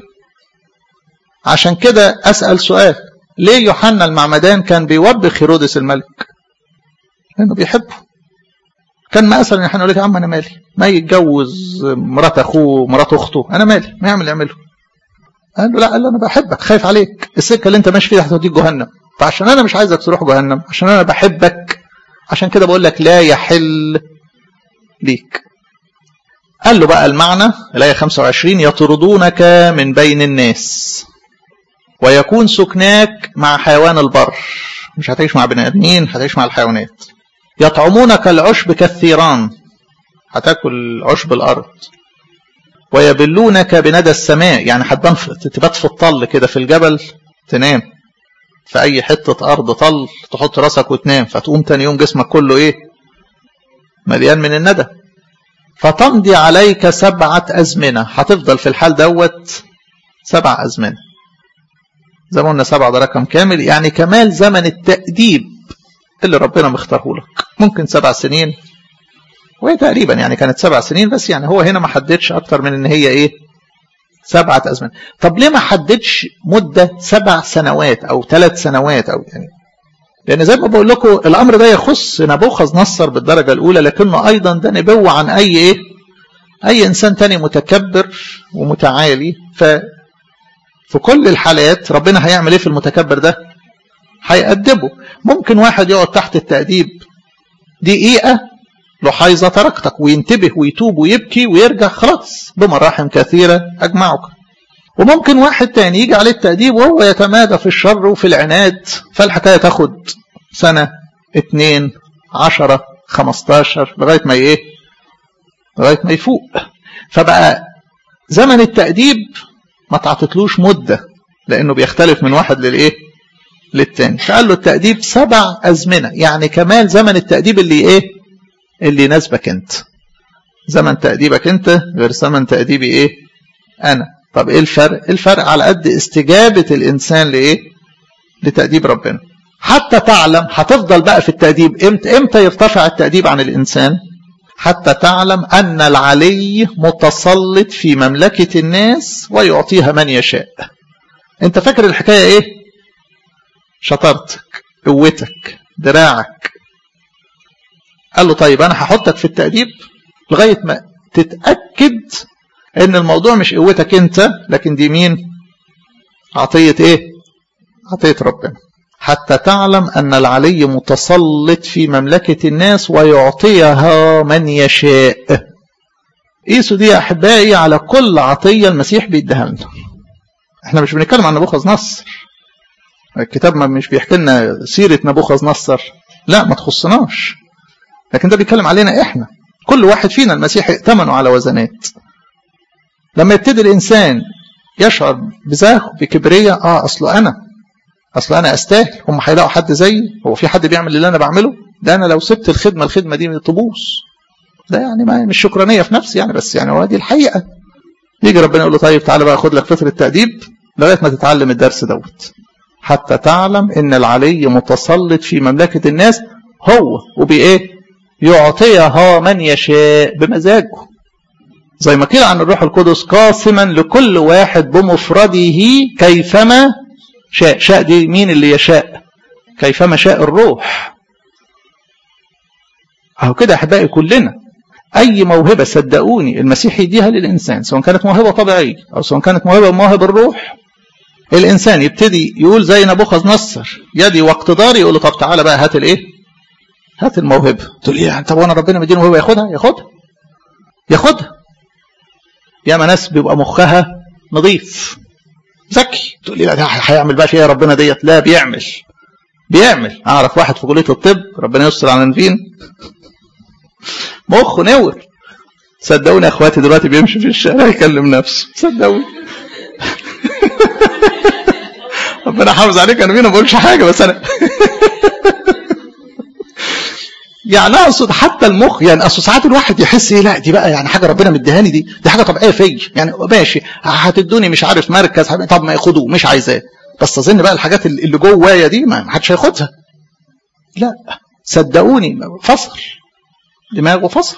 عشان كده اسال سؤال ليه يوحنا المعمدان كان بيوبخ هيرودس الملك لانه بيحبه كان مثلا يوحنا يقول لك يا عم انا مالي ما يتجوز مرات اخوه مرات اخته انا مالي ما يعمل يعمله قال له لا قال له انا بحبك خايف عليك السكه اللي انت ماشي فيها هتوديك جهنم فعشان انا مش عايزك تروح جهنم عشان انا بحبك عشان كده بقول لك لا يحل ليك قال له بقى المعنى الآية 25 يطردونك من بين الناس ويكون سكناك مع حيوان البر مش هتعيش مع بني ادمين هتعيش مع الحيوانات يطعمونك العشب كالثيران هتاكل عشب الارض ويبلونك بندى السماء يعني هتبان تبات في الطل كده في الجبل تنام في اي حته ارض طل تحط راسك وتنام فتقوم تاني يوم جسمك كله ايه مليان من الندى فتمضي عليك سبعة أزمنة هتفضل في الحال دوت سبع أزمنة زي ما قلنا سبعة ده رقم كامل يعني كمال زمن التأديب اللي ربنا مختاره لك ممكن سبع سنين وهي تقريبا يعني كانت سبع سنين بس يعني هو هنا ما حددش أكتر من إن هي إيه سبعة أزمنة طب ليه ما حددش مدة سبع سنوات أو ثلاث سنوات أو يعني لأن زي ما بقول لكم الأمر ده يخص نبوخذ نصر بالدرجة الأولى لكنه أيضا ده نبوة عن أي إيه؟ أي إنسان تاني متكبر ومتعالي ف في كل الحالات ربنا هيعمل إيه في المتكبر ده؟ هيأدبه ممكن واحد يقعد تحت التأديب دقيقة لحيظة تركتك وينتبه ويتوب ويبكي ويرجع خلاص بمراحم كثيرة أجمعك وممكن واحد تاني يجي عليه التأديب وهو يتمادى في الشر وفي العناد فالحكاية تاخد سنة اتنين عشرة خمستاشر لغاية ما ايه لغاية ما يفوق فبقى زمن التأديب ما تعطتلوش مدة لأنه بيختلف من واحد للإيه للتاني فقال له التأديب سبع أزمنة يعني كمال زمن التأديب اللي إيه اللي يناسبك أنت زمن تأديبك أنت غير زمن تأديبي إيه أنا طب ايه الفرق الفرق على قد استجابة الانسان لايه لتأديب ربنا حتى تعلم هتفضل بقى في التأديب امتى امتى يرتفع التأديب عن الانسان حتى تعلم ان العلي متسلط في مملكة الناس ويعطيها من يشاء انت فاكر الحكاية ايه شطارتك قوتك دراعك قال له طيب انا هحطك في التأديب لغاية ما تتأكد ان الموضوع مش قوتك انت لكن دي مين عطية ايه عطية ربنا حتى تعلم ان العلي متسلط في مملكة الناس ويعطيها من يشاء قيسوا دي يا احبائي على كل عطية المسيح بيديها لنا احنا مش بنتكلم عن نبوخذ نصر الكتاب ما مش بيحكي لنا سيرة نبوخذ نصر لا ما تخصناش لكن ده بيتكلم علينا احنا كل واحد فينا المسيح ائتمنه على وزنات لما يبتدي الإنسان يشعر بزاه بكبرية آه أصله أنا أصله أنا أستاهل هم هيلاقوا حد زيي هو في حد بيعمل اللي أنا بعمله ده أنا لو سبت الخدمة الخدمة دي تبوظ ده يعني ما مش شكرانية في نفسي يعني بس يعني هو دي الحقيقة يجي ربنا يقول له طيب تعالى بقى خد لك فترة تأديب لغاية ما تتعلم الدرس دوت حتى تعلم ان العلي متسلط في مملكة الناس هو وبإيه يعطيها من يشاء بمزاجه زي ما قيل عن الروح القدس قاسما لكل واحد بمفرده كيفما شاء شاء دي مين اللي يشاء كيفما شاء الروح اهو كده احبائي كلنا اي موهبه صدقوني المسيح يديها للانسان سواء كانت موهبه طبيعيه او سواء كانت موهبه مواهب الروح الانسان يبتدي يقول زي نبوخذ نصر يدي واقتداري يقول له طب تعالى بقى هات الايه هات الموهبه تقول ايه طب وانا ربنا مديني موهبه ياخدها ياخدها ياخدها ياما ناس بيبقى مخها نظيف ذكي تقول لي لا هيعمل بقى فيها ربنا ديت لا بيعمل بيعمل اعرف واحد في كليه الطب ربنا يستر على نفين مخه نور صدقوني يا اخواتي دلوقتي بيمشي في الشارع يكلم نفسه صدقوني ربنا حافظ عليك انا مين ما بقولش حاجه بس انا يعني اقصد حتى المخ يعني اصل ساعات الواحد يحس ايه لا دي بقى يعني حاجه ربنا مديهاني دي دي حاجه طبيعيه فيا يعني ماشي هتدوني مش عارف مركز طب ما ياخدوه مش عايزاه بس اظن بقى الحاجات اللي جوايا دي ما حدش هياخدها لا صدقوني فصل دماغه فصل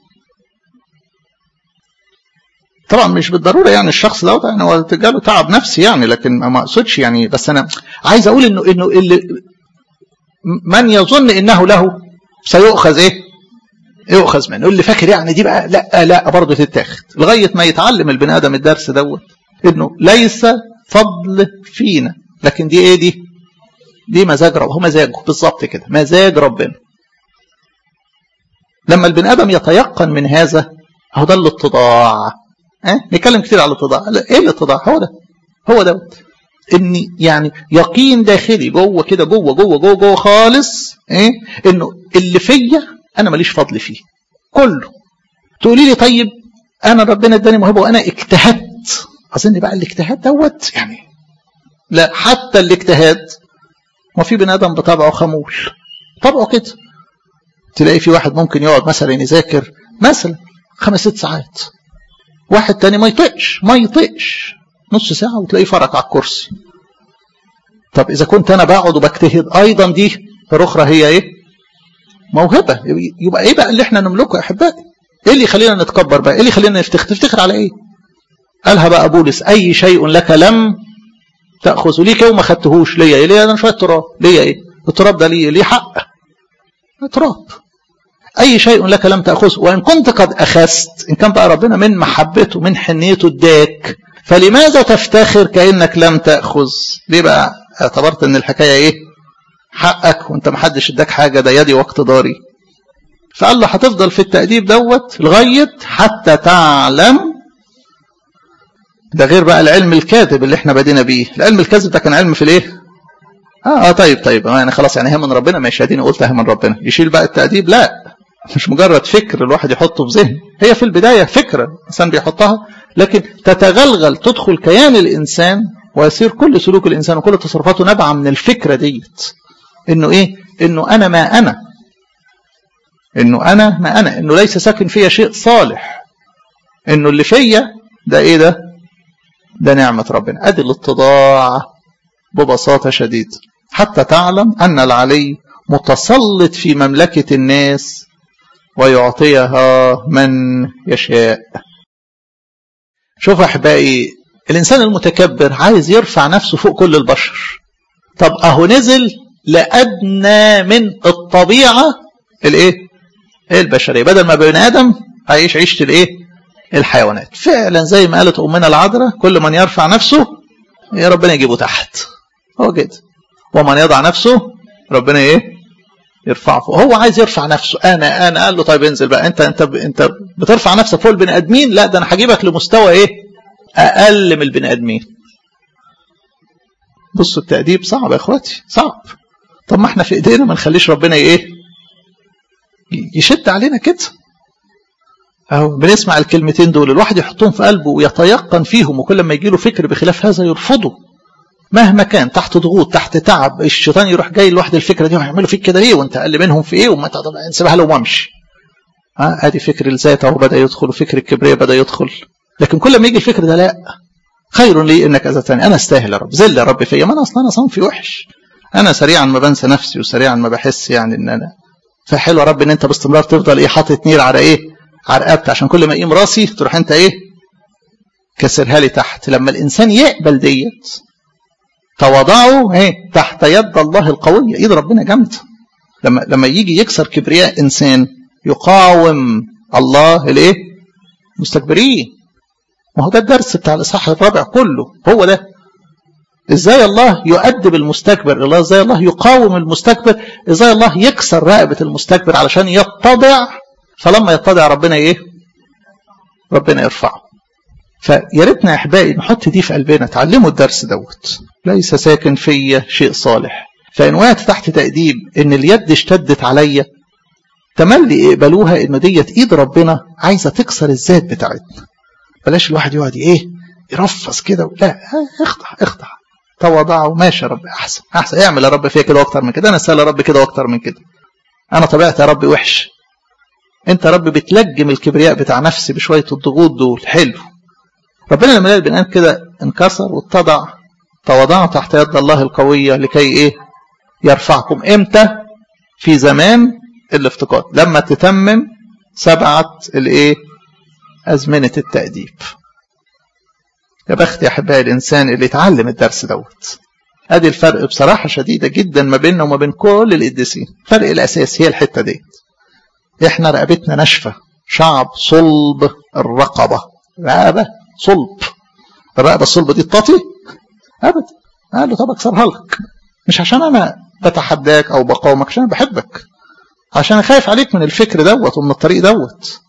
طبعا مش بالضروره يعني الشخص دوت يعني هو جاله تعب نفسي يعني لكن ما اقصدش يعني بس انا عايز اقول انه انه اللي من يظن انه له سيؤخذ ايه؟ يؤخذ منه اللي فاكر يعني دي بقى لا لا برضه تتاخد لغايه ما يتعلم البني ادم الدرس دوت انه ليس فضل فينا لكن دي ايه دي؟ دي مزاج رب هو مزاجه بالظبط كده مزاج ربنا لما البني ادم يتيقن من هذا اهو ده الاتضاع أه؟ نتكلم كتير على الاتضاع ايه الاتضاع هو ده هو دوت ان يعني يقين داخلي جوه كده جوه جوه جوه جوه خالص ايه انه اللي فيا انا ماليش فضل فيه كله تقولي لي طيب انا ربنا اداني موهبه وانا اجتهدت اظن بقى الاجتهاد دوت يعني لا حتى الاجتهاد ما في بني ادم بطبعه خمول طبعه كده تلاقي في واحد ممكن يقعد مثلا يذاكر مثلا خمس ست ساعات واحد تاني ما يطقش ما يطقش نص ساعة وتلاقيه فرق على الكرسي طب إذا كنت أنا بقعد وبجتهد أيضا دي الأخرى هي إيه؟ موهبة يبقى إيه بقى اللي إحنا نملكه يا أحبائي؟ إيه اللي يخلينا نتكبر بقى؟ إيه اللي يخلينا نفتخر؟ تفتخر على إيه؟ قالها بقى بولس أي شيء لك لم تأخذه ليك وما خدتهوش ليا إيه؟ ليا أنا شوية تراب ليا إيه؟ التراب ده ليه؟ ليه حق؟ تراب أي شيء لك لم تأخذه وإن كنت قد أخذت إن كان بقى ربنا من محبته من حنيته اداك فلماذا تفتخر كأنك لم تأخذ ليه بقى اعتبرت ان الحكاية ايه حقك وانت محدش اداك حاجة ده يدي واقتداري فقال له هتفضل في التأديب دوت لغاية حتى تعلم ده غير بقى العلم الكاذب اللي احنا بدينا بيه العلم الكاذب ده كان علم في الايه اه, آه طيب طيب يعني خلاص يعني هي من ربنا ماشي اديني قلت هي من ربنا يشيل بقى التأديب لا مش مجرد فكر الواحد يحطه في ذهنه هي في البداية فكرة الإنسان بيحطها لكن تتغلغل تدخل كيان الإنسان ويصير كل سلوك الإنسان وكل تصرفاته نابعة من الفكرة ديت إنه إيه؟ إنه أنا ما أنا إنه أنا ما أنا إنه ليس ساكن فيا شيء صالح إنه اللي فيا ده إيه ده؟ ده نعمة ربنا أدي الاتضاع ببساطة شديدة حتى تعلم أن العلي متسلط في مملكة الناس ويعطيها من يشاء شوف احبائي الانسان المتكبر عايز يرفع نفسه فوق كل البشر طب اهو نزل لادنى من الطبيعه الايه البشريه بدل ما بني ادم هيعيش عيشه الايه الحيوانات فعلا زي ما قالت امنا العذراء كل من يرفع نفسه يا ربنا يجيبه تحت هو كده ومن يضع نفسه ربنا ايه يرفعه فوق هو عايز يرفع نفسه انا انا قال له طيب انزل بقى انت انت انت بترفع نفسك فوق البني ادمين لا ده انا هجيبك لمستوى ايه اقل من البني ادمين بصوا التأديب صعب يا اخواتي صعب طب ما احنا في ايدينا ما نخليش ربنا ايه يشد علينا كده اهو بنسمع الكلمتين دول الواحد يحطهم في قلبه ويتيقن فيهم وكل ما يجي له فكر بخلاف هذا يرفضه مهما كان تحت ضغوط تحت تعب الشيطان يروح جاي لوحد الفكره دي ويعملوا فيك كده ليه وانت اقل منهم في ايه وما سيبها له وامشي ها ادي فكر الذات اهو بدا يدخل وفكر الكبرياء بدا يدخل لكن كل ما يجي الفكر ده لا خير لي انك اذتني انا استاهل يا رب زل يا رب فيا ما انا اصلا انا صنفي وحش انا سريعا ما بنسى نفسي وسريعا ما بحس يعني ان انا فحلو يا رب ان انت باستمرار تفضل ايه حاطط نير على ايه على رقبتي عشان كل ما اقيم راسي تروح انت ايه كسرها لي تحت لما الانسان يقبل ديت تواضعوا ايه تحت يد الله القويه ايد ربنا جامده لما لما يجي يكسر كبرياء انسان يقاوم الله الايه مستكبرين ما هو ده الدرس بتاع الاصحاح الرابع كله هو ده ازاي الله يؤدب المستكبر الله ازاي الله يقاوم المستكبر ازاي الله يكسر رقبة المستكبر علشان يتضع فلما يتضع ربنا ايه ربنا يرفعه فيا ريتنا يا احبائي نحط دي في قلبنا تعلموا الدرس دوت ليس ساكن فيا شيء صالح فان وقعت تحت تأديب ان اليد اشتدت عليا تملي يقبلوها ان ديت ايد ربنا عايزه تكسر الذات بتاعتنا بلاش الواحد يقعد ايه يرفص كده لا اخضع اخضع تواضعوا ماشي يا رب احسن احسن اعمل يا رب فيا كده واكتر من كده انا اسال يا رب كده واكتر من كده انا طبيعتي يا رب وحش انت يا رب بتلجم الكبرياء بتاع نفسي بشويه الضغوط دول حلو ربنا لما لقى البني كده انكسر واتضع تواضعوا تحت يد الله القويه لكي ايه يرفعكم امتى في زمان الافتقاد لما تتمم سبعه الايه ازمنه التاديب يا بخت يا احبائي الانسان اللي يتعلم الدرس دوت ادي الفرق بصراحه شديده جدا ما بيننا وما بين كل القديسين الفرق الاساسي هي الحته دي احنا رقبتنا ناشفه شعب صلب الرقبه رقبه صلب الرقبه الصلبه دي تطاطي ابدا قال له طب اكسرها لك مش عشان انا بتحداك او بقاومك عشان انا بحبك عشان خايف عليك من الفكر دوت ومن الطريق دوت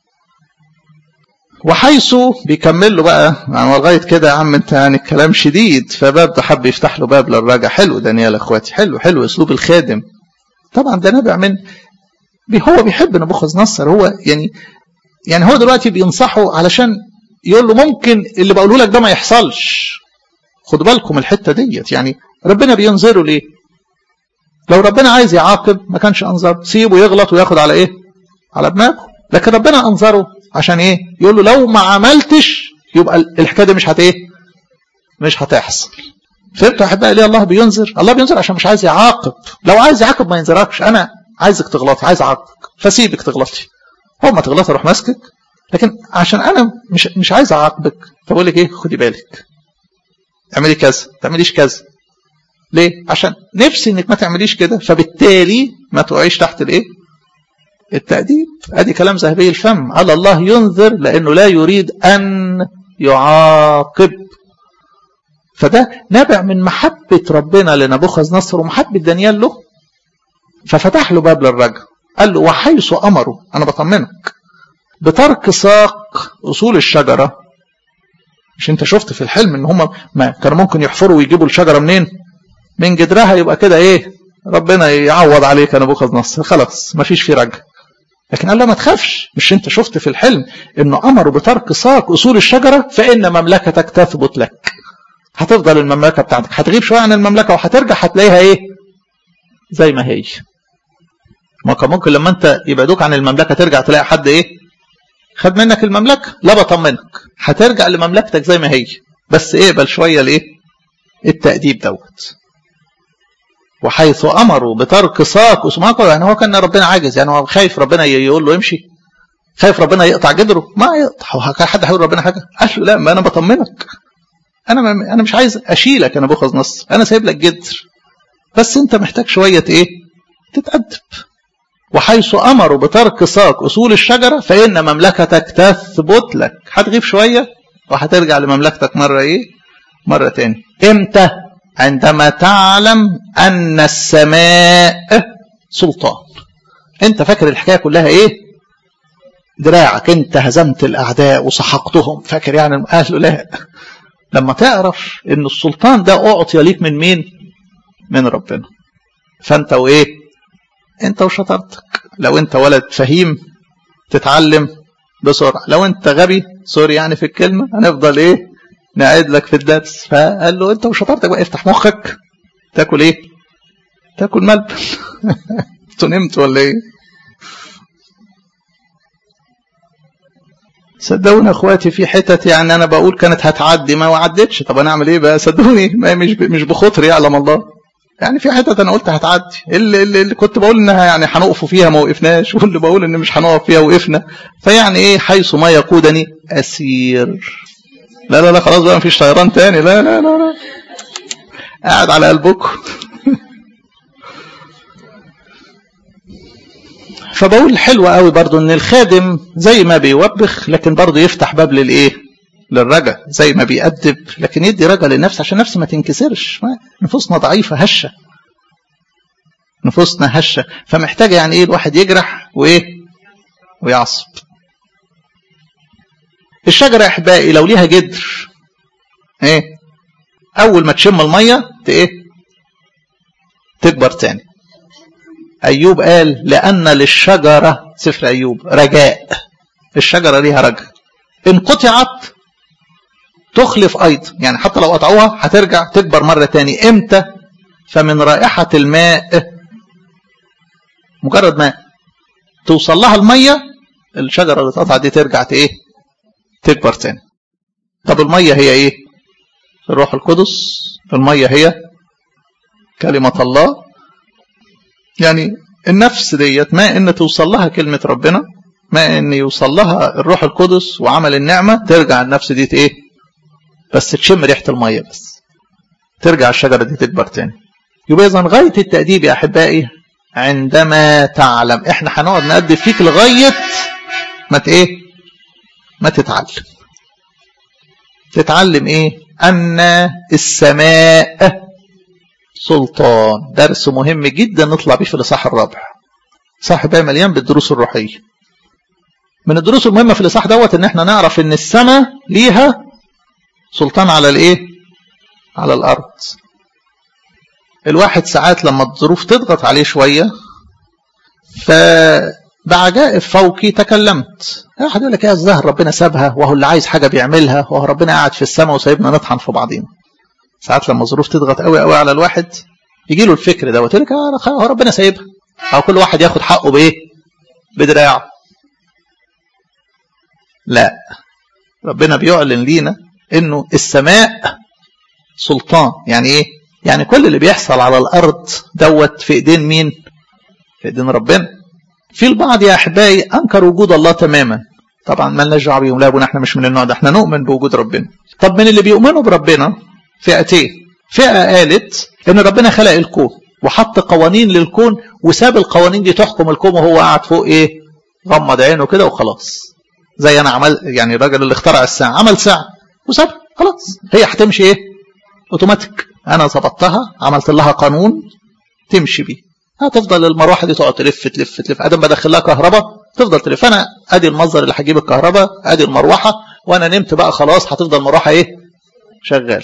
وحيث بيكمل له بقى يعني لغايه كده يا عم انت يعني الكلام شديد فباب ده حب يفتح له باب للرجع حلو دانيال اخواتي حلو حلو اسلوب الخادم طبعا ده نابع من هو بيحب نبوخذ نصر هو يعني يعني هو دلوقتي بينصحه علشان يقول له ممكن اللي بقوله لك ده ما يحصلش خدوا بالكم الحته ديت يعني ربنا بينظره ليه لو ربنا عايز يعاقب ما كانش انظر سيبه يغلط وياخد على ايه على دماغه لكن ربنا انظره عشان ايه يقول له لو ما عملتش يبقى الحكايه دي مش هت ايه مش هتحصل فهمتوا يا احبائي ليه الله بينذر الله بينذر عشان مش عايز يعاقب لو عايز يعاقب ما ينذركش انا عايزك تغلطي عايز اعاقبك فسيبك تغلطي هو ما تغلطي اروح ماسكك لكن عشان انا مش مش عايز اعاقبك فبقول لك ايه خدي بالك اعملي كذا ما تعمليش كذا ليه عشان نفسي انك ما تعمليش كده فبالتالي ما تقعيش تحت الايه التأديب ادي كلام ذهبي الفم على الله ينذر لانه لا يريد ان يعاقب فده نابع من محبة ربنا لنبوخذ نصر ومحبة دانيال له ففتح له باب للرجع قال له وحيث أمره أنا بطمنك بترك ساق أصول الشجرة مش أنت شفت في الحلم إن هم ما كانوا ممكن يحفروا ويجيبوا الشجرة منين من جدرها يبقى كده إيه ربنا يعوض عليك يا نبوخذ نصر خلاص ما فيش فيه رجع لكن قال له ما تخافش مش انت شفت في الحلم انه امره بترك ساق اصول الشجره فان مملكتك تثبت لك هتفضل المملكه بتاعتك هتغيب شويه عن المملكه وهترجع هتلاقيها ايه زي ما هي ما كان ممكن لما انت يبعدوك عن المملكه ترجع تلاقي حد ايه خد منك المملكه لا بطمنك هترجع لمملكتك زي ما هي بس اقبل شويه الايه التاديب دوت وحيث امروا بترك ساق اسماكم يعني هو كان ربنا عاجز يعني هو خايف ربنا يقول له امشي خايف ربنا يقطع جدره ما يقطع هو كان حد هيقول ربنا حاجه قال له لا ما انا بطمنك انا ما انا مش عايز اشيلك انا باخذ نصر انا سايب لك جدر بس انت محتاج شويه ايه تتادب وحيث امروا بترك ساق اصول الشجره فان مملكتك تثبت لك هتغيب شويه وهترجع لمملكتك مره ايه مره تاني امتى عندما تعلم أن السماء سلطان أنت فاكر الحكاية كلها إيه دراعك أنت هزمت الأعداء وسحقتهم فاكر يعني قال له لا لما تعرف أن السلطان ده أعطي ليك من مين من ربنا فأنت وإيه أنت وشطارتك لو أنت ولد فهيم تتعلم بسرعة لو أنت غبي سوري يعني في الكلمة هنفضل إيه نعيد لك في الدرس فقال له انت وشطارتك بقى افتح مخك تاكل ايه تاكل ملبن انتوا نمت ولا ايه صدقوني اخواتي في حتت يعني انا بقول كانت هتعدي ما وعدتش طب انا اعمل ايه بقى صدقوني ما مش مش بخاطري يعلم الله يعني في حتت انا قلت هتعدي اللي, اللي, اللي كنت بقول انها يعني هنقفوا فيها ما وقفناش واللي بقول ان مش هنقف فيها وقفنا فيعني ايه حيث ما يقودني اسير لا لا لا خلاص بقى مفيش طيران تاني لا لا لا لا قاعد على قلبكم فبقول حلوة قوي برضو ان الخادم زي ما بيوبخ لكن برضو يفتح باب للايه للرجا زي ما بيأدب لكن يدي رجا للنفس عشان النفس ما تنكسرش نفوسنا ضعيفة هشة نفوسنا هشة فمحتاجة يعني ايه الواحد يجرح وايه ويعصب الشجرة يا احبائي لو ليها جدر ايه اول ما تشم المية ايه تكبر تاني ايوب قال لان للشجرة سفر ايوب رجاء الشجرة ليها رجاء ان قطعت تخلف ايضا يعني حتى لو قطعوها هترجع تكبر مرة تاني امتى فمن رائحة الماء مجرد ما توصل لها المية الشجرة اللي اتقطعت دي ترجع ايه تكبر تاني طب المية هي ايه الروح القدس المية هي كلمة الله يعني النفس ديت ما ان توصل لها كلمة ربنا ما ان يوصل لها الروح القدس وعمل النعمة ترجع النفس دي ايه بس تشم ريحة المية بس ترجع الشجرة دي تكبر تاني يبقى اذا غاية التأديب يا احبائي عندما تعلم احنا هنقعد نأدب فيك لغاية ما ايه ما تتعلم تتعلم ايه ان السماء سلطان درس مهم جدا نطلع بيه في الاصحاح الرابع صاحب بقى مليان بالدروس الروحيه من الدروس المهمه في الاصحاح دوت ان احنا نعرف ان السماء ليها سلطان على الايه على الارض الواحد ساعات لما الظروف تضغط عليه شويه فبعجائب فوقي تكلمت واحد يقول لك يا الزهر ربنا سابها وهو اللي عايز حاجه بيعملها وهو ربنا قاعد في السماء وسايبنا نطحن في بعضينا ساعات لما الظروف تضغط قوي قوي على الواحد يجي له الفكر دوت يقول لك هو ربنا سايبها او كل واحد ياخد حقه بايه بدراعه لا ربنا بيعلن لينا انه السماء سلطان يعني ايه يعني كل اللي بيحصل على الارض دوت في ايدين مين في ايدين ربنا في البعض يا احبائي انكر وجود الله تماما طبعا ما لناش دعوه بيهم لا ابونا احنا مش من النوع ده احنا نؤمن بوجود ربنا طب من اللي بيؤمنوا بربنا فئتين فئه قالت ان ربنا خلق الكون وحط قوانين للكون وساب القوانين دي تحكم الكون وهو قاعد فوق ايه غمض عينه كده وخلاص زي انا عمل يعني الراجل اللي اخترع الساعه عمل ساعه وسابها خلاص هي هتمشي ايه اوتوماتيك انا ظبطتها عملت لها قانون تمشي بيه هتفضل المروحه دي تقعد تلف تلف تلف ادم بدخل لها كهرباء تفضل تلف انا ادي المصدر اللي هجيب الكهرباء ادي المروحه وانا نمت بقى خلاص هتفضل المروحه ايه شغال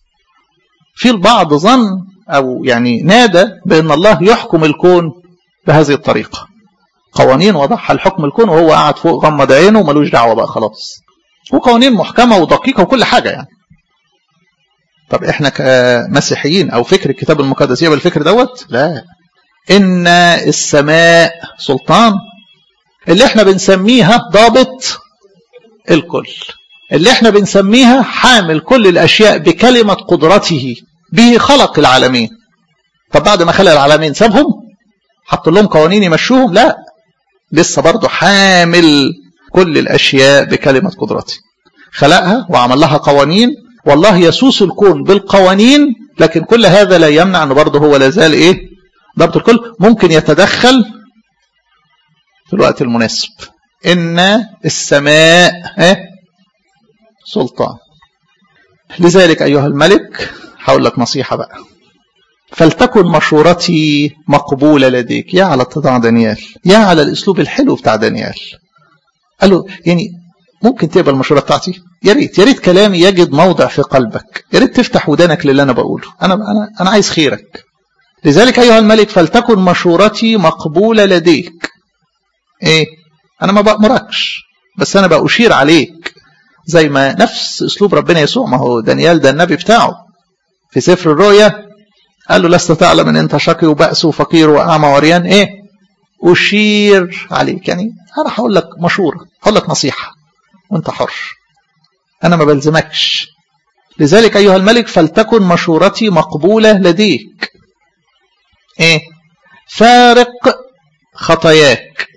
في البعض ظن او يعني نادى بان الله يحكم الكون بهذه الطريقه قوانين وضعها الحكم الكون وهو قاعد فوق غمض عينه وملوش دعوه بقى خلاص وقوانين محكمه ودقيقه وكل حاجه يعني طب احنا كمسيحيين او فكر الكتاب المقدس يبقى الفكر دوت لا ان السماء سلطان اللي احنا بنسميها ضابط الكل اللي احنا بنسميها حامل كل الاشياء بكلمه قدرته به خلق العالمين طب بعد ما خلق العالمين سابهم حط لهم قوانين يمشوهم لا لسه برضه حامل كل الاشياء بكلمه قدرته خلقها وعمل لها قوانين والله يسوس الكون بالقوانين لكن كل هذا لا يمنع انه برضه هو لا زال ايه ضبط الكل ممكن يتدخل في الوقت المناسب ان السماء ايه سلطان لذلك ايها الملك هقول لك نصيحه بقى فلتكن مشورتي مقبولة لديك يا على اتضاع دانيال يا على الاسلوب الحلو بتاع دانيال قال له يعني ممكن تقبل المشوره بتاعتي يا ريت يا ريت كلامي يجد موضع في قلبك يا ريت تفتح ودانك للي انا بقوله انا انا انا عايز خيرك لذلك ايها الملك فلتكن مشورتي مقبوله لديك ايه انا ما بامركش بس انا باشير عليك زي ما نفس اسلوب ربنا يسوع ما هو دانيال ده النبي بتاعه في سفر الرؤيا قال له لست تعلم ان انت شقي وبأس وفقير واعمى وعريان ايه اشير عليك يعني انا هقول لك مشوره هقول لك نصيحه وانت حر انا ما بلزمكش لذلك ايها الملك فلتكن مشورتي مقبوله لديك ايه فارق خطاياك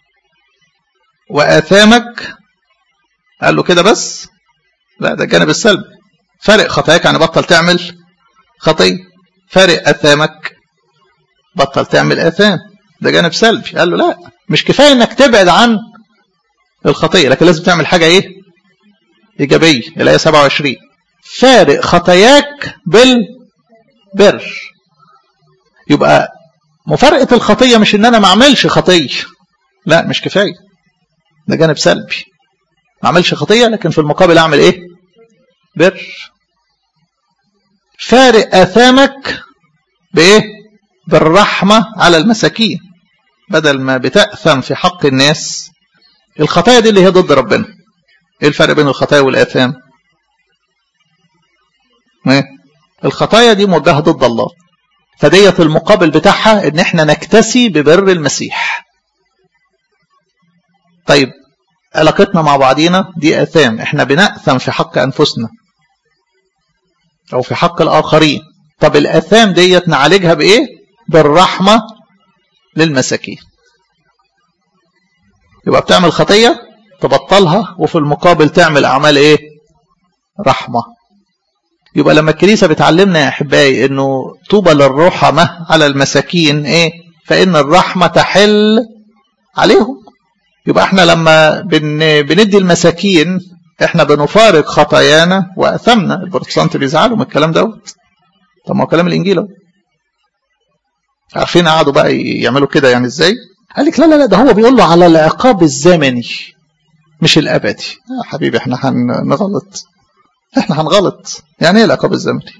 واثامك قال له كده بس لا ده الجانب السلبي فارق خطاياك يعني بطل تعمل خطيه فارق اثامك بطل تعمل اثام ده جانب سلبي قال له لا مش كفايه انك تبعد عن الخطيه لكن لازم تعمل حاجه ايه إيجابية الآية 27 فارق خطاياك بالبر يبقى مفارقة الخطية مش إن أنا ما أعملش خطية لا مش كفاية ده جانب سلبي ما أعملش خطية لكن في المقابل أعمل إيه بر فارق آثامك بإيه بالرحمة على المساكين بدل ما بتأثم في حق الناس الخطايا دي اللي هي ضد ربنا ايه الفرق بين الخطايا والآثام ايه الخطايا دي موجهة ضد الله فديت المقابل بتاعها ان احنا نكتسي ببر المسيح طيب علاقتنا مع بعضينا دي آثام احنا بنأثم في حق أنفسنا أو في حق الآخرين طب الآثام ديت نعالجها بإيه بالرحمة للمساكين يبقى بتعمل خطية تبطلها وفي المقابل تعمل أعمال إيه رحمة يبقى لما الكنيسة بتعلمنا يا أحبائي إنه طوبى للرحمة على المساكين إيه فإن الرحمة تحل عليهم يبقى احنا لما بن بندي المساكين احنا بنفارق خطايانا واثمنا البروتستانت بيزعلوا من الكلام دوت طب ما هو كلام الانجيل اهو عارفين قعدوا بقى يعملوا كده يعني ازاي قال لك لا لا لا ده هو بيقول له على العقاب الزمني مش الابدي يا حبيبي احنا هنغلط احنا هنغلط يعني ايه العقاب الزمني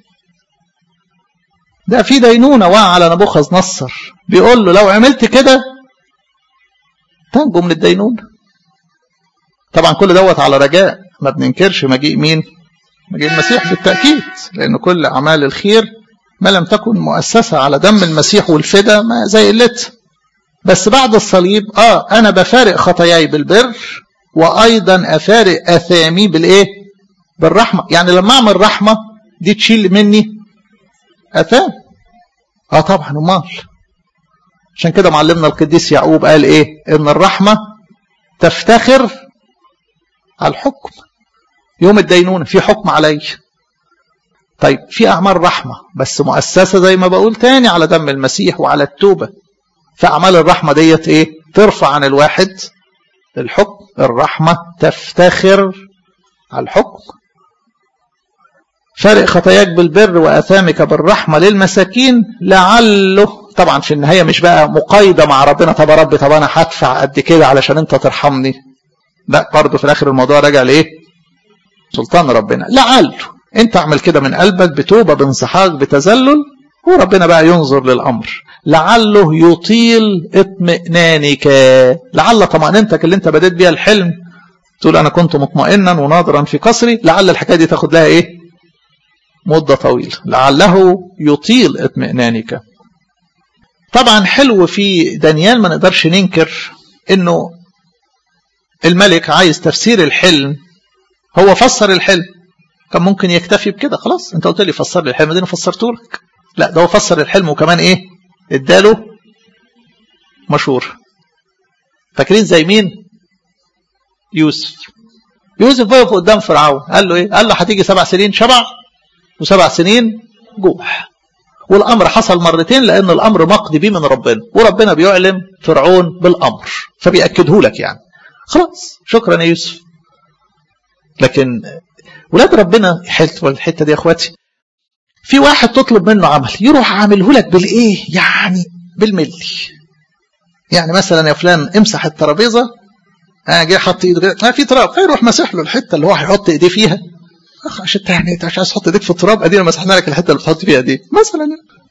ده في دينونه وقع على نبوخذ نصر بيقول له لو عملت كده تنجو من الدينون طبعا كل دوت على رجاء ما بننكرش مجيء مين مجيء المسيح بالتأكيد لأن كل أعمال الخير ما لم تكن مؤسسة على دم المسيح والفدا ما زي قلتها بس بعد الصليب اه انا بفارق خطاياي بالبر وايضا افارق اثامي بالايه بالرحمه يعني لما اعمل رحمه دي تشيل مني اثام اه طبعا امال عشان كده معلمنا القديس يعقوب قال ايه ان الرحمه تفتخر على الحكم يوم الدينونه في حكم علي طيب في اعمال رحمه بس مؤسسه زي ما بقول تاني على دم المسيح وعلى التوبه فاعمال الرحمه ديت ايه ترفع عن الواحد الحكم الرحمه تفتخر على الحكم فارق خطاياك بالبر واثامك بالرحمه للمساكين لعله طبعا في النهايه مش بقى مقايضه مع ربنا طب يا رب طب انا هدفع قد كده علشان انت ترحمني لا برضه في الاخر الموضوع راجع لايه سلطان ربنا لعله انت اعمل كده من قلبك بتوبه بانصحاك بتذلل وربنا بقى ينظر للامر لعله يطيل اطمئنانك لعل طمأنينتك اللي انت بديت بيها الحلم تقول انا كنت مطمئنا وناظرا في قصري لعل الحكايه دي تاخد لها ايه مده طويله لعله يطيل اطمئنانك طبعا حلو في دانيال ما نقدرش ننكر انه الملك عايز تفسير الحلم هو فسر الحلم كان ممكن يكتفي بكده خلاص انت قلت لي فسر لي الحلم ده انا فسرته لك لا ده هو فسر الحلم وكمان ايه اداله مشهور فاكرين زي مين يوسف يوسف وقف قدام فرعون قال له ايه قال له هتيجي سبع سنين شبع وسبع سنين جوع والامر حصل مرتين لان الامر مقضي بيه من ربنا وربنا بيعلم فرعون بالامر فبياكده لك يعني خلاص شكرا يا يوسف لكن ولاد ربنا حته الحته دي يا اخواتي في واحد تطلب منه عمل يروح عامله لك بالايه يعني بالملي يعني مثلا يا فلان امسح الترابيزه اه جه حط ايده كده آه في تراب فيروح ماسح له الحته اللي هو هيحط ايديه فيها اخ عشان انت يعني انت مش عايز تحط ايديك في التراب ادينا مسحنا لك الحته اللي بتحط فيها دي مثلا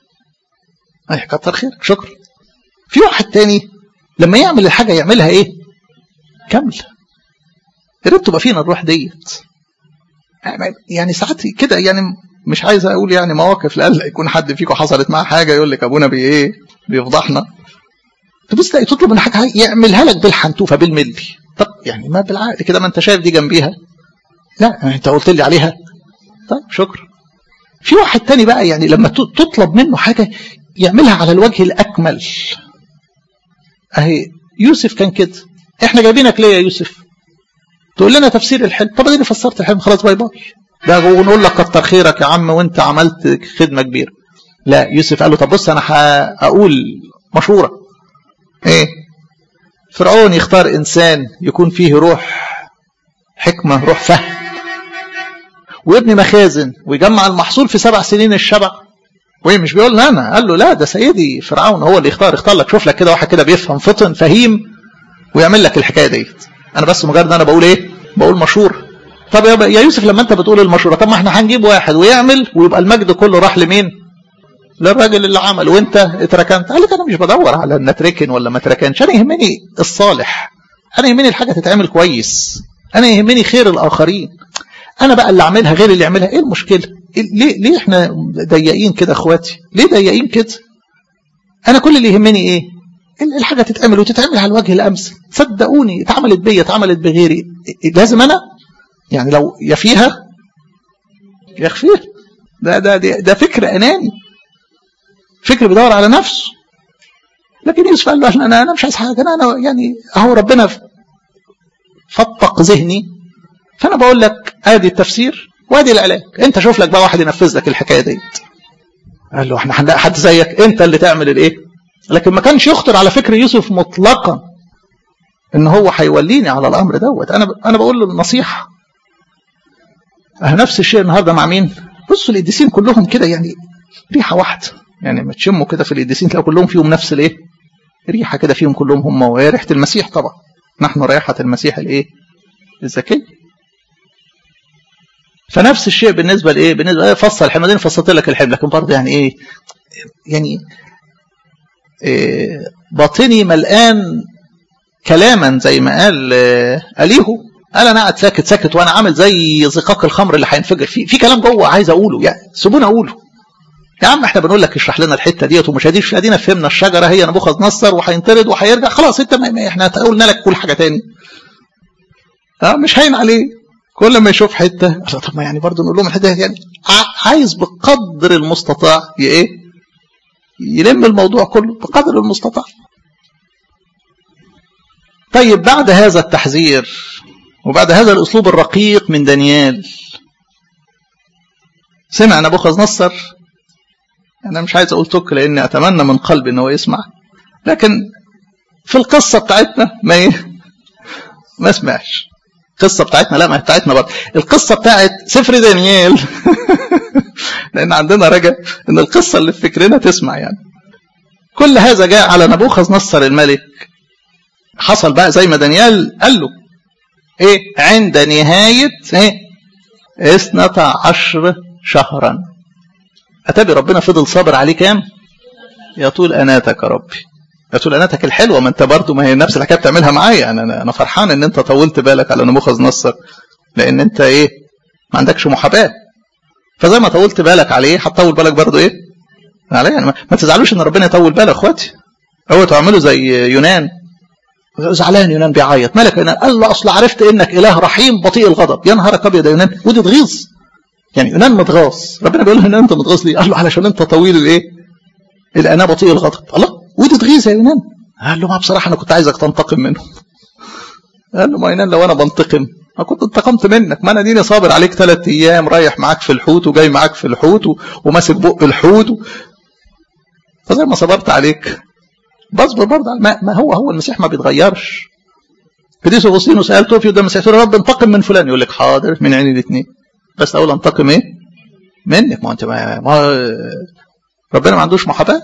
يعني اي كتر خيرك شكرا في واحد تاني لما يعمل الحاجه يعملها ايه كامله يا ريت تبقى فينا الروح ديت يعني ساعات كده يعني مش عايز اقول يعني مواقف لألا يكون حد فيكم حصلت معاه حاجه يقول لك ابونا بي ايه بيفضحنا تبص تلاقي تطلب من حاجه يعملها لك بالحنتوفه بالملي طب يعني ما بالعقل كده ما انت شايف دي جنبيها لا انت قلت لي عليها طيب شكرا في واحد تاني بقى يعني لما تطلب منه حاجه يعملها على الوجه الاكمل اهي يوسف كان كده احنا جايبينك ليه يا يوسف تقول لنا تفسير الحلم طب اديني فسرت الحلم خلاص باي باي ده ونقول لك كتر خيرك يا عم وانت عملت خدمه كبيره لا يوسف قال له طب بص انا هقول مشوره ايه فرعون يختار انسان يكون فيه روح حكمه روح فهم ويبني مخازن ويجمع المحصول في سبع سنين الشبع وإيه مش بيقول انا قال له لا ده سيدي فرعون هو اللي يختار اختار لك شوف لك كده واحد كده بيفهم فطن فهيم ويعمل لك الحكايه ديت انا بس مجرد انا بقول ايه بقول مشهور طب يا يوسف لما انت بتقول المشوره طب ما احنا هنجيب واحد ويعمل ويبقى المجد كله راح لمين للراجل اللي عمل وانت اتركنت قال لك انا مش بدور على ان اتركن ولا ما اتركنش انا يهمني الصالح انا يهمني الحاجه تتعمل كويس انا يهمني خير الاخرين انا بقى اللي اعملها غير اللي يعملها ايه المشكله ليه ليه احنا ضيقين كده اخواتي ليه ضيقين كده انا كل اللي يهمني ايه الحاجه تتعمل وتتعمل على الوجه الامثل صدقوني اتعملت بيا اتعملت بغيري لازم انا يعني لو يا فيها يا خفيها ده ده ده, ده فكر اناني فكر بيدور على نفسه لكن يوسف قال له انا انا مش عايز حاجه انا انا يعني اهو ربنا فطق ذهني فانا بقول لك ادي التفسير وادي العلاج انت شوف لك بقى واحد ينفذ لك الحكايه ديت قال له احنا هنلاقي حد زيك انت اللي تعمل الايه لكن ما كانش يخطر على فكر يوسف مطلقا ان هو هيوليني على الامر دوت انا انا بقول له النصيحه نفس الشيء النهارده مع مين بصوا القديسين كلهم كده يعني ريحه واحده يعني ما تشموا كده في القديسين تلاقوا كلهم فيهم نفس الايه ريحه كده فيهم كلهم هم وهي ريحه المسيح طبعا نحن ريحه المسيح الايه الزكي فنفس الشيء بالنسبه لايه بالنسبه فصل الحمدين فصلت لك الحمل لكن برضه يعني ايه يعني إيه باطني ملآن كلاما زي ما قال أليهو قال انا قاعد ساكت ساكت وانا عامل زي زقاق الخمر اللي هينفجر في في كلام جوه عايز اقوله يعني سيبوني اقوله يا عم احنا بنقول لك اشرح لنا الحته ديت ومش هديش ادينا فهمنا الشجره هي نبوخذ نصر وهينطرد وهيرجع خلاص انت ما احنا قلنا لك كل حاجه تاني اه مش هين عليه كل ما يشوف حته طب ما يعني برضه نقول لهم الحته يعني عايز بقدر المستطاع ايه يلم الموضوع كله بقدر المستطاع طيب بعد هذا التحذير وبعد هذا الأسلوب الرقيق من دانيال سمع نبوخذ نصر أنا مش عايز أقول تك لأني أتمنى من قلبي أنه يسمع لكن في القصة بتاعتنا ما إيه ما سمعش القصة بتاعتنا لا ما بتاعتنا برضه القصة بتاعت سفر دانيال لأن عندنا رجاء أن القصة اللي في فكرنا تسمع يعني كل هذا جاء على نبوخذ نصر الملك حصل بقى زي ما دانيال قال له ايه عند نهاية ايه اثنتا عشر شهرا اتابي ربنا فضل صابر عليه كام يطول اناتك يا ربي يطول اناتك الحلوه ما انت برضه ما هي نفس الحكايه بتعملها معايا انا انا فرحان ان انت طولت بالك على نبوخذ نصر لان انت ايه ما عندكش محاباه فزي ما طولت بالك عليه هتطول بالك برضه ايه عليه يعني ما تزعلوش ان ربنا يطول بالك اخواتي اوعوا تعملوا زي يونان زعلان يونان بيعيط مالك يونان قال له اصل عرفت انك اله رحيم بطيء الغضب يا نهارك ابيض يا يونان ودي تغيظ يعني يونان متغاظ ربنا بيقول له ان انت متغاظ ليه قال له علشان انت طويل الايه الانا بطيء الغضب الله ودي تغيظ يا يونان قال له ما بصراحه انا كنت عايزك تنتقم منهم قال له ما يونان لو انا بنتقم ما كنت انتقمت منك ما انا ديني صابر عليك ثلاث ايام رايح معاك في الحوت وجاي معاك في الحوت وماسك بق الحوت و... فزي ما صبرت عليك بصبر برضه ما, ما هو هو المسيح ما بيتغيرش قديس اغسطينوس قال توفي قدام المسيح يا رب انتقم من فلان يقول لك حاضر من عيني الاثنين بس اقول انتقم ايه؟ منك ما انت ما, ما ربنا ما عندوش محاباه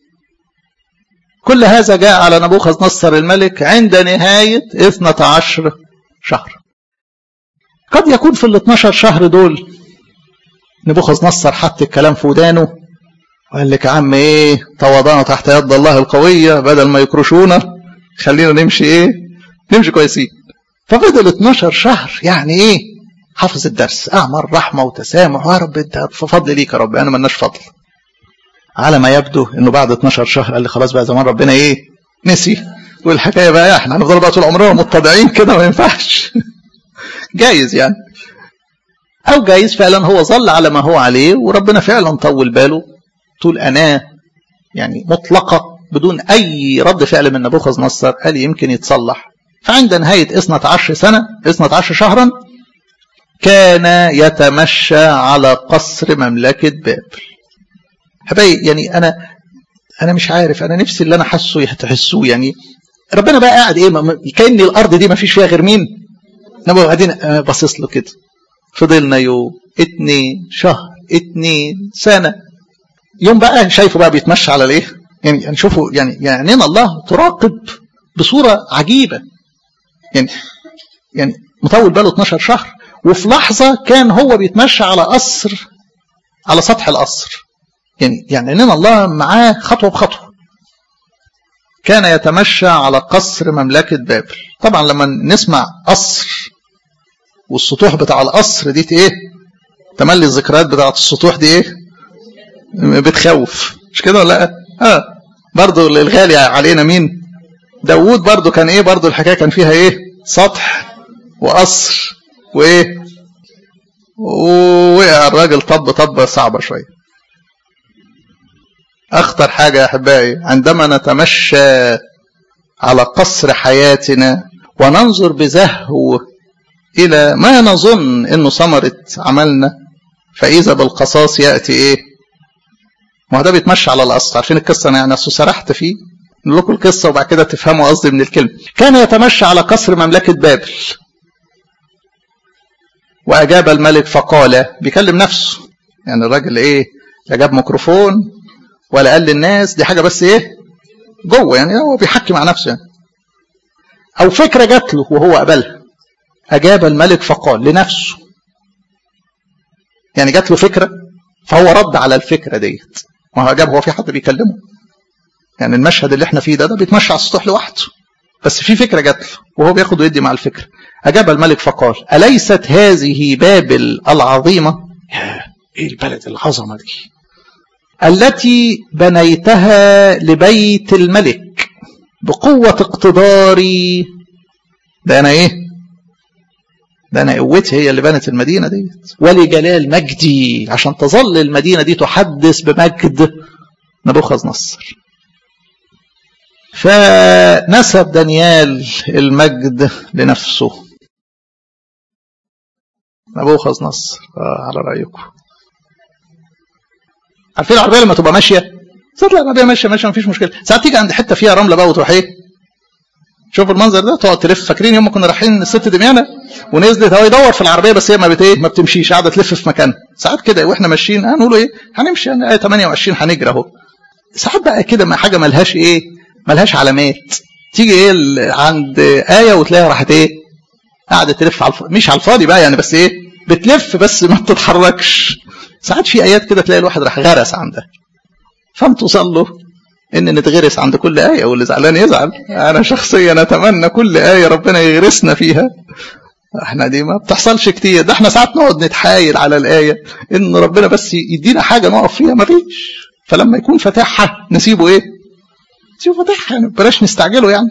كل هذا جاء على نبوخذ نصر الملك عند نهاية 12 شهر قد يكون في ال 12 شهر دول نبوخذ نصر حط الكلام في ودانه وقال لك يا عم ايه تواضعنا تحت يد الله القوية بدل ما يكرشونا خلينا نمشي ايه نمشي كويسين ففضل 12 شهر يعني ايه حافظ الدرس اعمل رحمة وتسامح يا رب انت في فضل ليك يا رب انا ملناش فضل على ما يبدو انه بعد 12 شهر قال لي خلاص بقى زمان ربنا ايه نسي والحكايه بقى احنا هنفضل بقى طول عمرنا متضعين كده ما ينفعش جايز يعني او جايز فعلا هو ظل على ما هو عليه وربنا فعلا طول باله طول اناه يعني مطلقه بدون اي رد فعل من نبوخذ نصر قال يمكن يتصلح فعند نهايه 12 سنه 12 شهرا كان يتمشى على قصر مملكه بابل حبايبي يعني انا انا مش عارف انا نفسي اللي انا حاسه تحسوه يعني ربنا بقى قاعد ايه كان الارض دي ما فيش فيها غير مين نبقى قاعدين باصص له كده فضلنا يوم اتنين شهر اتنين سنة يوم بقى شايفه بقى بيتمشى على الايه يعني يعني شوفوا يعني يعني الله تراقب بصورة عجيبة يعني يعني مطول باله 12 شهر وفي لحظة كان هو بيتمشى على قصر على سطح القصر يعني يعني عينين الله معاه خطوة بخطوة كان يتمشى على قصر مملكة بابل طبعا لما نسمع قصر والسطوح بتاع القصر دي ايه تملي الذكريات بتاعت السطوح دي ايه بتخوف مش كده ولا لا اه برضه الغالي علينا مين داوود برضه كان ايه برضه الحكايه كان فيها ايه سطح وقصر وايه ووقع الراجل طب طبه صعبه شويه اخطر حاجه يا احبائي عندما نتمشى على قصر حياتنا وننظر بزهو الى ما نظن انه ثمره عملنا فاذا بالقصاص ياتي ايه ما هو ده بيتمشى على القصر عارفين القصه انا يعني اصل سرحت فيه نقول لكم القصه وبعد كده تفهموا قصدي من الكلمه كان يتمشى على قصر مملكه بابل واجاب الملك فقال بيكلم نفسه يعني الراجل ايه لا جاب ميكروفون ولا قال للناس دي حاجه بس ايه جوه يعني هو بيحكي مع نفسه يعني. او فكره جات له وهو قبلها اجاب الملك فقال لنفسه يعني جات له فكره فهو رد على الفكره ديت ما هو اجاب هو في حد بيكلمه يعني المشهد اللي احنا فيه ده ده بيتمشى على السطوح لوحده بس في فكره جات له وهو بياخد ويدي مع الفكره اجاب الملك فقال اليست هذه بابل العظيمه ايه البلد العظمه دي التي بنيتها لبيت الملك بقوة اقتداري ده أنا إيه؟ ده أنا قوتي هي اللي بنت المدينة دي ولجلال مجدي عشان تظل المدينة دي تحدث بمجد نبوخذ نصر فنسب دانيال المجد لنفسه نبوخذ نصر آه على رأيكم عارفين العربيه لما تبقى ماشيه ساعات العربيه ماشيه ماشيه مفيش مشكله ساعات تيجي عند حته فيها رمله بقى وتروح ايه شوف المنظر ده تقعد تلف فاكرين يوم ما كنا رايحين الست دميانه ونزلت هو يدور في العربيه بس هي ما بت ايه ما بتمشيش قاعده تلف في مكانها ساعات كده واحنا ماشيين هنقول ايه هنمشي يعني ايه 28 هنجري اهو ساعات بقى كده ما حاجه ملهاش ايه ملهاش علامات تيجي ايه عند ايه وتلاقيها راحت ايه قاعده تلف على الفاضي مش على الفاضي بقى يعني بس ايه بتلف بس ما بتتحركش ساعات في ايات كده تلاقي الواحد راح غرس عندها فانتوا صلوا ان نتغرس عند كل ايه واللي زعلان يزعل انا شخصيا اتمنى كل ايه ربنا يغرسنا فيها احنا دي ما بتحصلش كتير ده احنا ساعات نقعد نتحايل على الايه ان ربنا بس يدينا حاجه نقف فيها ما فيش فلما يكون فاتحها نسيبه ايه نسيبه فاتحها يعني بلاش نستعجله يعني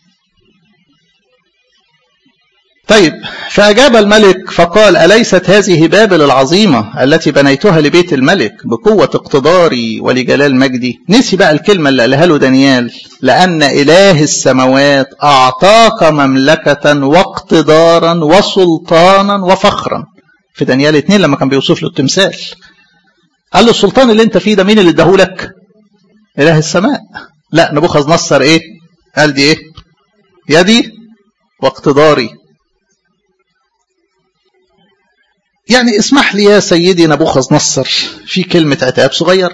طيب فأجاب الملك فقال أليست هذه بابل العظيمة التي بنيتها لبيت الملك بقوة اقتداري ولجلال مجدي نسي بقى الكلمة اللي قالها له دانيال لأن إله السماوات أعطاك مملكة واقتدارا وسلطانا وفخرا في دانيال اتنين لما كان بيوصف له التمثال قال له السلطان اللي انت فيه ده مين اللي اداهولك إله السماء لا نبوخذ نصر ايه قال دي ايه يدي واقتداري يعني اسمح لي يا سيدي نبوخذ نصر في كلمة عتاب صغير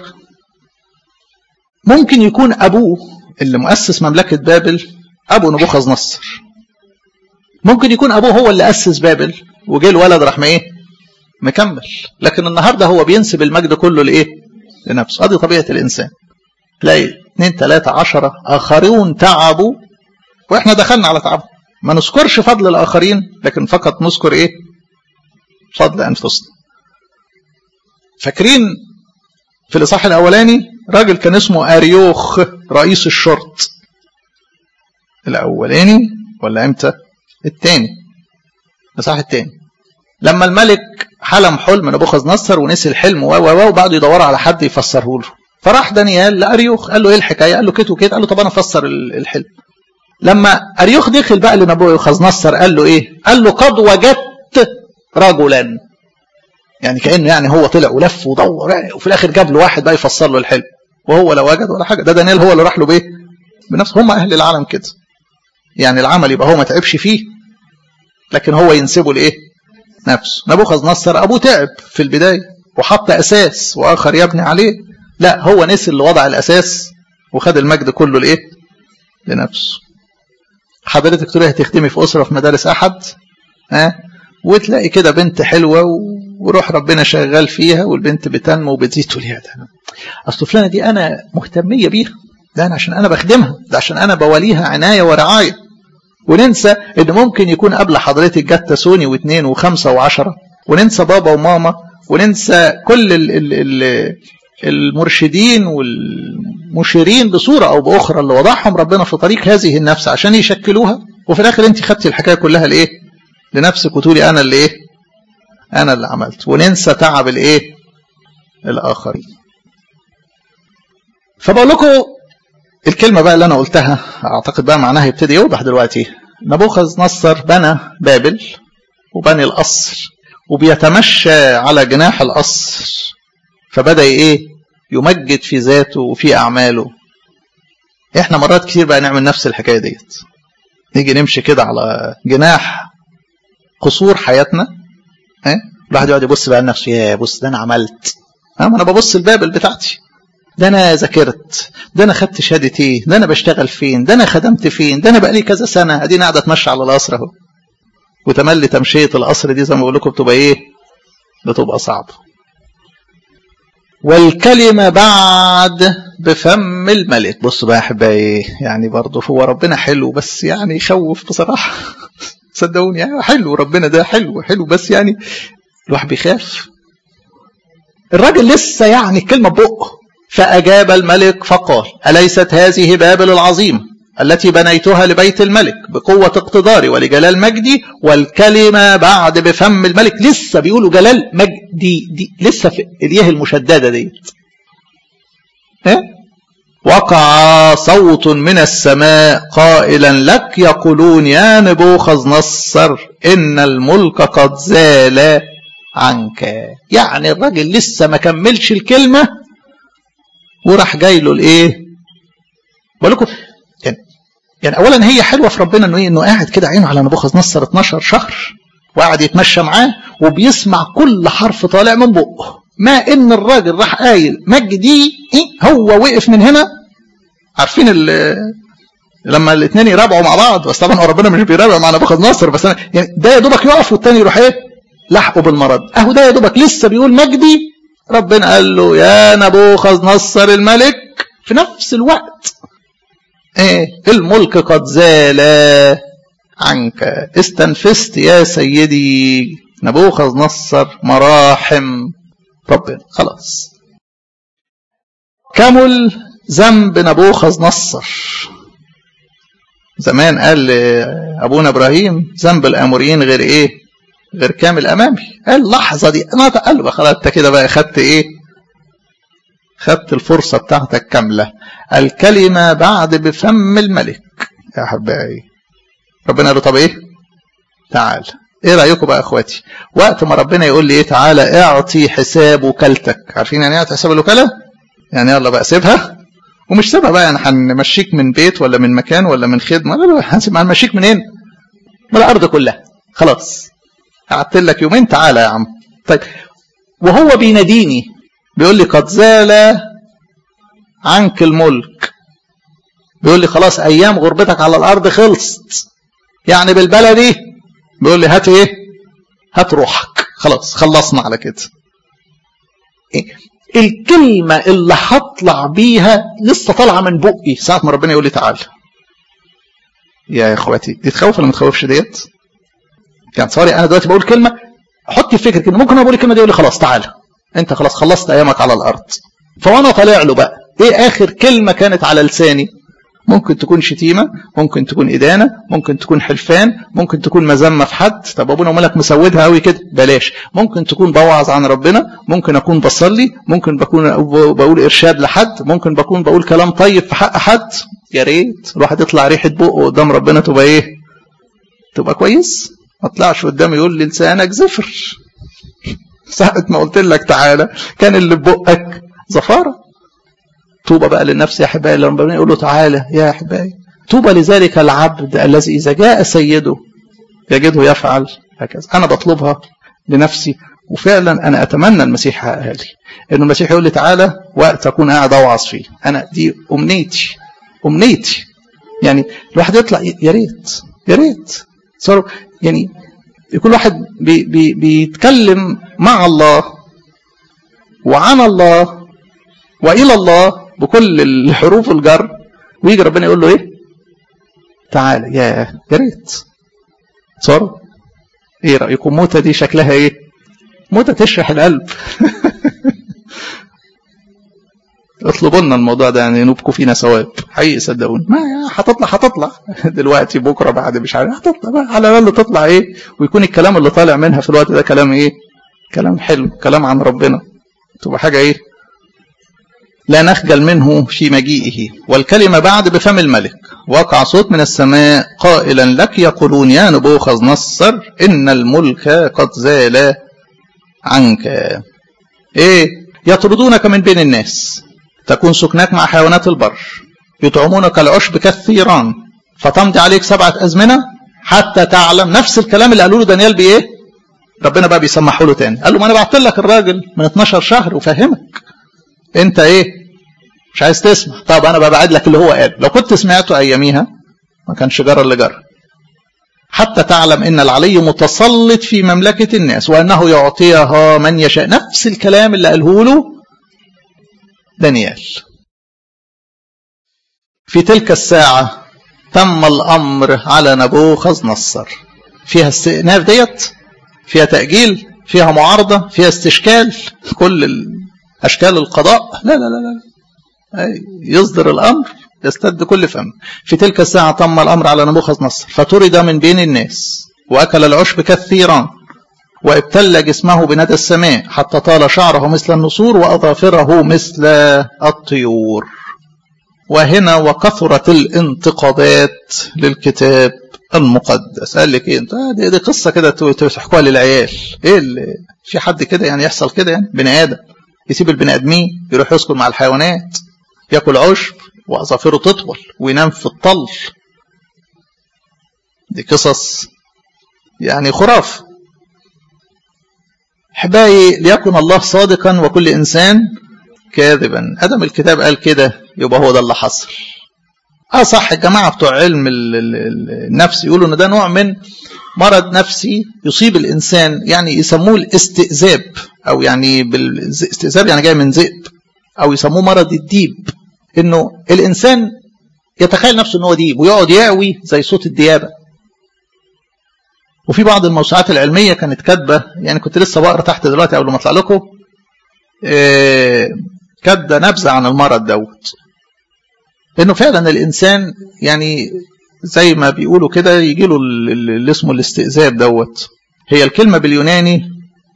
ممكن يكون أبوه اللي مؤسس مملكة بابل أبو نبوخذ نصر ممكن يكون أبوه هو اللي أسس بابل وجه الولد راح إيه مكمل لكن النهاردة هو بينسب المجد كله لإيه لنفسه هذه طبيعة الإنسان تلاقي اثنين ثلاثة عشرة آخرون تعبوا وإحنا دخلنا على تعبهم ما نذكرش فضل الآخرين لكن فقط نذكر إيه فضل أنفسنا فاكرين في الإصحاح الأولاني راجل كان اسمه أريوخ رئيس الشرط الأولاني ولا إمتى الثاني الإصحاح الثاني لما الملك حلم حلم نبوخذ نصر ونسي الحلم و و وبعدوا يدوروا على حد يفسره له فراح دانيال لأريوخ قال له ايه الحكايه قال له كده وكده قال له طب انا افسر الحلم لما اريوخ دخل بقى لنبوخذ نصر قال له ايه قال له قد وجدت رجلا يعني كانه يعني هو طلع ولف ودور يعني وفي الاخر جاب له واحد بقى يفسر له الحلم وهو لا وجد ولا حاجه ده دانيال هو اللي راح له بايه بنفسه هم اهل العالم كده يعني العمل يبقى هو ما تعبش فيه لكن هو ينسبه لايه نفسه نبوخذ نصر ابوه تعب في البدايه وحط اساس واخر يبني عليه لا هو نسي اللي وضع الاساس وخد المجد كله لايه لنفسه حضرتك تروحي تخدمي في اسره في مدارس احد ها وتلاقي كده بنت حلوه وروح ربنا شغال فيها والبنت بتنمو وبتزيد تقول يا ده اصل فلانه دي انا مهتميه بيها ده انا عشان انا بخدمها ده عشان انا بوليها عنايه ورعايه وننسى ان ممكن يكون قبل حضرتك جت تسوني واثنين وخمسه وعشره وننسى بابا وماما وننسى كل ال ال ال المرشدين والمشيرين بصوره او باخرى اللي وضعهم ربنا في طريق هذه النفس عشان يشكلوها وفي الاخر انت خدتي الحكايه كلها لايه؟ لنفسك وتقولي انا اللي ايه؟ انا اللي عملت وننسى تعب الايه؟ الاخرين. فبقول لكم الكلمه بقى اللي انا قلتها اعتقد بقى معناها يبتدي يوضح دلوقتي نبوخذ نصر بنى بابل وبني القصر وبيتمشى على جناح القصر فبدا ايه يمجد في ذاته وفي اعماله احنا مرات كتير بقى نعمل نفس الحكايه ديت نيجي نمشي كده على جناح قصور حياتنا ها الواحد يقعد يبص بقى لنفسه يا بص ده انا عملت ها ما انا ببص البابل بتاعتي ده انا ذاكرت ده انا خدت شهاده ايه ده انا بشتغل فين ده انا خدمت فين ده انا بقالي كذا سنه اديني قاعد اتمشى على القصر اهو وتملي تمشيه القصر دي زي ما بقول لكم بتبقى ايه بتبقى صعبه والكلمه بعد بفم الملك بصوا بقى يا احبائي يعني برضه هو ربنا حلو بس يعني يخوف بصراحه صدقوني يعني حلو ربنا ده حلو حلو بس يعني الواحد بيخاف الراجل لسه يعني الكلمه بقه فأجاب الملك فقال أليست هذه بابل العظيمة التي بنيتها لبيت الملك بقوة اقتداري ولجلال مجدي والكلمة بعد بفم الملك لسه بيقولوا جلال مجدي دي لسه في اليه المشددة دي إيه؟ وقع صوت من السماء قائلا لك يقولون يا نبوخذ نصر إن الملك قد زال عنك يعني الراجل لسه ما كملش الكلمة وراح جاي له الايه بقول لكم يعني, يعني اولا هي حلوه في ربنا انه ايه انه قاعد كده عينه على نبوخذ نصر 12 شهر وقاعد يتمشى معاه وبيسمع كل حرف طالع من بقه ما ان الراجل راح قايل مجدي إيه هو وقف من هنا عارفين لما الاثنين يرابعوا مع بعض بس طبعا هو ربنا مش بيرابع مع نبوخذ نصر بس أنا يعني ده يا دوبك يقف والتاني يروح ايه لحقه بالمرض اهو ده يا دوبك لسه بيقول مجدي ربنا قال له يا نبوخذ نصر الملك في نفس الوقت ايه الملك قد زال عنك استنفست يا سيدي نبوخذ نصر مراحم ربنا خلاص كمل ذنب نبوخذ نصر زمان قال ابونا ابراهيم ذنب الاموريين غير ايه غير كامل امامي اللحظه دي انا قال له خلاص انت كده بقى خدت ايه خدت الفرصه بتاعتك كامله الكلمه بعد بفم الملك يا حبايبي ربنا قال له طب ايه تعال ايه رايكم بقى يا اخواتي وقت ما ربنا يقول لي ايه تعالى اعطي حساب وكالتك عارفين يعني ايه اعطي حساب الوكاله يعني يلا بقى سيبها ومش سيبها بقى يعني هنمشيك من بيت ولا من مكان ولا من خدمه لا لا هنمشيك منين من الارض كلها خلاص قعدت لك يومين تعالى يا عم طيب وهو بيناديني بيقول لي قد زال عنك الملك بيقول لي خلاص ايام غربتك على الارض خلصت يعني بالبلدي بيقول لي هات ايه هات روحك خلاص خلصنا على كده إيه؟ الكلمة اللي هطلع بيها لسه طالعة من بقي ساعة ما ربنا يقول لي تعالى يا اخواتي دي تخوف ولا ما تخوفش ديت؟ يعني سوري انا دلوقتي بقول كلمه حطي في فكرك ان ممكن انا بقول الكلمه دي يقول لي خلاص تعالى انت خلاص خلصت ايامك على الارض فوانا طالع له بقى ايه اخر كلمه كانت على لساني ممكن تكون شتيمه ممكن تكون ادانه ممكن تكون حلفان ممكن تكون مذمه في حد طب ابونا مالك مسودها قوي كده بلاش ممكن تكون بوعظ عن ربنا ممكن اكون بصلي ممكن بكون بقول ارشاد لحد ممكن بكون بقول كلام طيب في حق حد يا ريت الواحد يطلع ريحه بقه قدام ربنا تبقى ايه تبقى كويس ما طلعش قدامي يقول لي لسانك زفر ساعة ما قلت لك تعالى كان اللي ببقك زفارة طوبى بقى للنفس يا احبائي لما ربنا يقول له تعالى يا احبائي طوبى لذلك العبد الذي اذا جاء سيده يجده يفعل هكذا انا بطلبها لنفسي وفعلا انا اتمنى المسيح يحققها لي انه المسيح يقول لي تعالى وقت اكون قاعد اوعظ فيه انا دي امنيتي امنيتي يعني الواحد يطلع يا ريت يا ريت صاروا يعني يكون واحد بي بي بيتكلم مع الله وعن الله والى الله بكل الحروف الجر ويجي ربنا يقول له ايه تعالى يا يا ريت صار ايه رايكم موتة دي شكلها ايه موتة تشرح القلب اطلبوا لنا الموضوع ده يعني نبكوا فينا ثواب حقيقي صدقوني ما هتطلع هتطلع دلوقتي بكره بعد مش عارف هتطلع بقى على الاقل تطلع ايه ويكون الكلام اللي طالع منها في الوقت ده كلام ايه كلام حلو كلام عن ربنا تبقى حاجه ايه لا نخجل منه في مجيئه والكلمة بعد بفم الملك وقع صوت من السماء قائلا لك يقولون يا نبوخذ نصر إن الملك قد زال عنك إيه يطردونك من بين الناس تكون سكناك مع حيوانات البر يطعمونك العشب كالثيران فتمضي عليك سبعة أزمنة حتى تعلم نفس الكلام اللي قالوا له دانيال بإيه ربنا بقى بيسمحوا له تاني قال له ما أنا بعت لك الراجل من 12 شهر وفهمك انت ايه مش عايز تسمع طب انا ببعد لك اللي هو قال لو كنت سمعته اياميها ما كانش جرى اللي جرى حتى تعلم ان العلي متسلط في مملكة الناس وانه يعطيها من يشاء نفس الكلام اللي قاله له دانيال في تلك الساعة تم الامر على نبوخذ نصر فيها استئناف ديت فيها تأجيل فيها معارضة فيها استشكال كل أشكال القضاء لا لا لا لا يصدر الأمر يستد كل فم في تلك الساعة تم الأمر على نبوخذ نصر فطرد من بين الناس وأكل العشب كالثيران وابتل جسمه بندى السماء حتى طال شعره مثل النسور وأظافره مثل الطيور وهنا وكثرت الانتقادات للكتاب المقدس قال لك ايه انت دي, دي قصه كده تحكوها للعيال ايه اللي في حد كده يعني يحصل كده يعني بني ادم يسيب البني ادمين يروح يسكن مع الحيوانات ياكل عشب واظافره تطول وينام في الطل دي قصص يعني خرافه احبائي ليكن الله صادقا وكل انسان كاذبا ادم الكتاب قال كده يبقى هو ده اللي حصل اه صح الجماعه بتوع علم النفس يقولوا ان ده نوع من مرض نفسي يصيب الانسان يعني يسموه الاستئذاب او يعني بالاستئذاب يعني جاي من ذئب او يسموه مرض الديب انه الانسان يتخيل نفسه ان هو ديب ويقعد يعوي زي صوت الديابه وفي بعض الموسوعات العلميه كانت كاتبه يعني كنت لسه بقرا تحت دلوقتي قبل ما اطلع لكم إيه كاتبه نبذه عن المرض دوت انه فعلا الانسان يعني زي ما بيقولوا كده يجي له اللي اسمه الاستئذاب دوت هي الكلمه باليوناني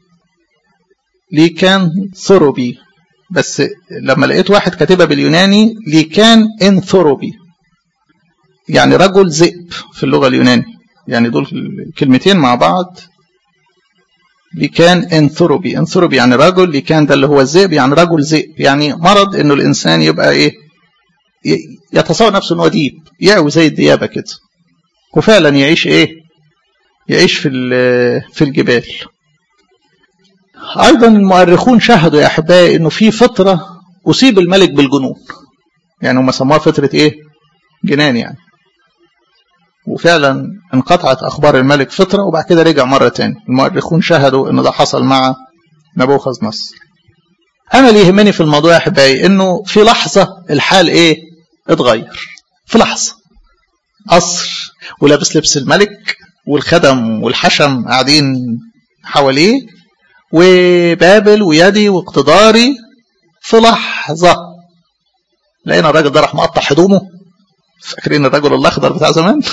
ليكان ثروبي بس لما لقيت واحد كاتبها باليوناني ليكان انثروبي يعني رجل ذئب في اللغه اليونانيه يعني دول كلمتين مع بعض ليكان انثروبي انثروبي يعني رجل ليكان ده اللي هو الذئب يعني رجل ذئب يعني مرض انه الانسان يبقى ايه يتصور نفسه ان هو ديب يعوي زي الديابه كده وفعلا يعيش ايه يعيش في في الجبال ايضا المؤرخون شهدوا يا احبائي انه في فتره اصيب الملك بالجنون يعني هم سموها فتره ايه جنان يعني وفعلا انقطعت اخبار الملك فتره وبعد كده رجع مره تاني المؤرخون شهدوا ان ده حصل مع نبوخذ نصر انا اللي يهمني في الموضوع يا احبائي انه في لحظه الحال ايه اتغير في لحظه قصر ولابس لبس الملك والخدم والحشم قاعدين حواليه وبابل ويدي واقتداري في لحظة لقينا الراجل ده راح مقطع هدومه فاكرين الرجل الاخضر بتاع زمان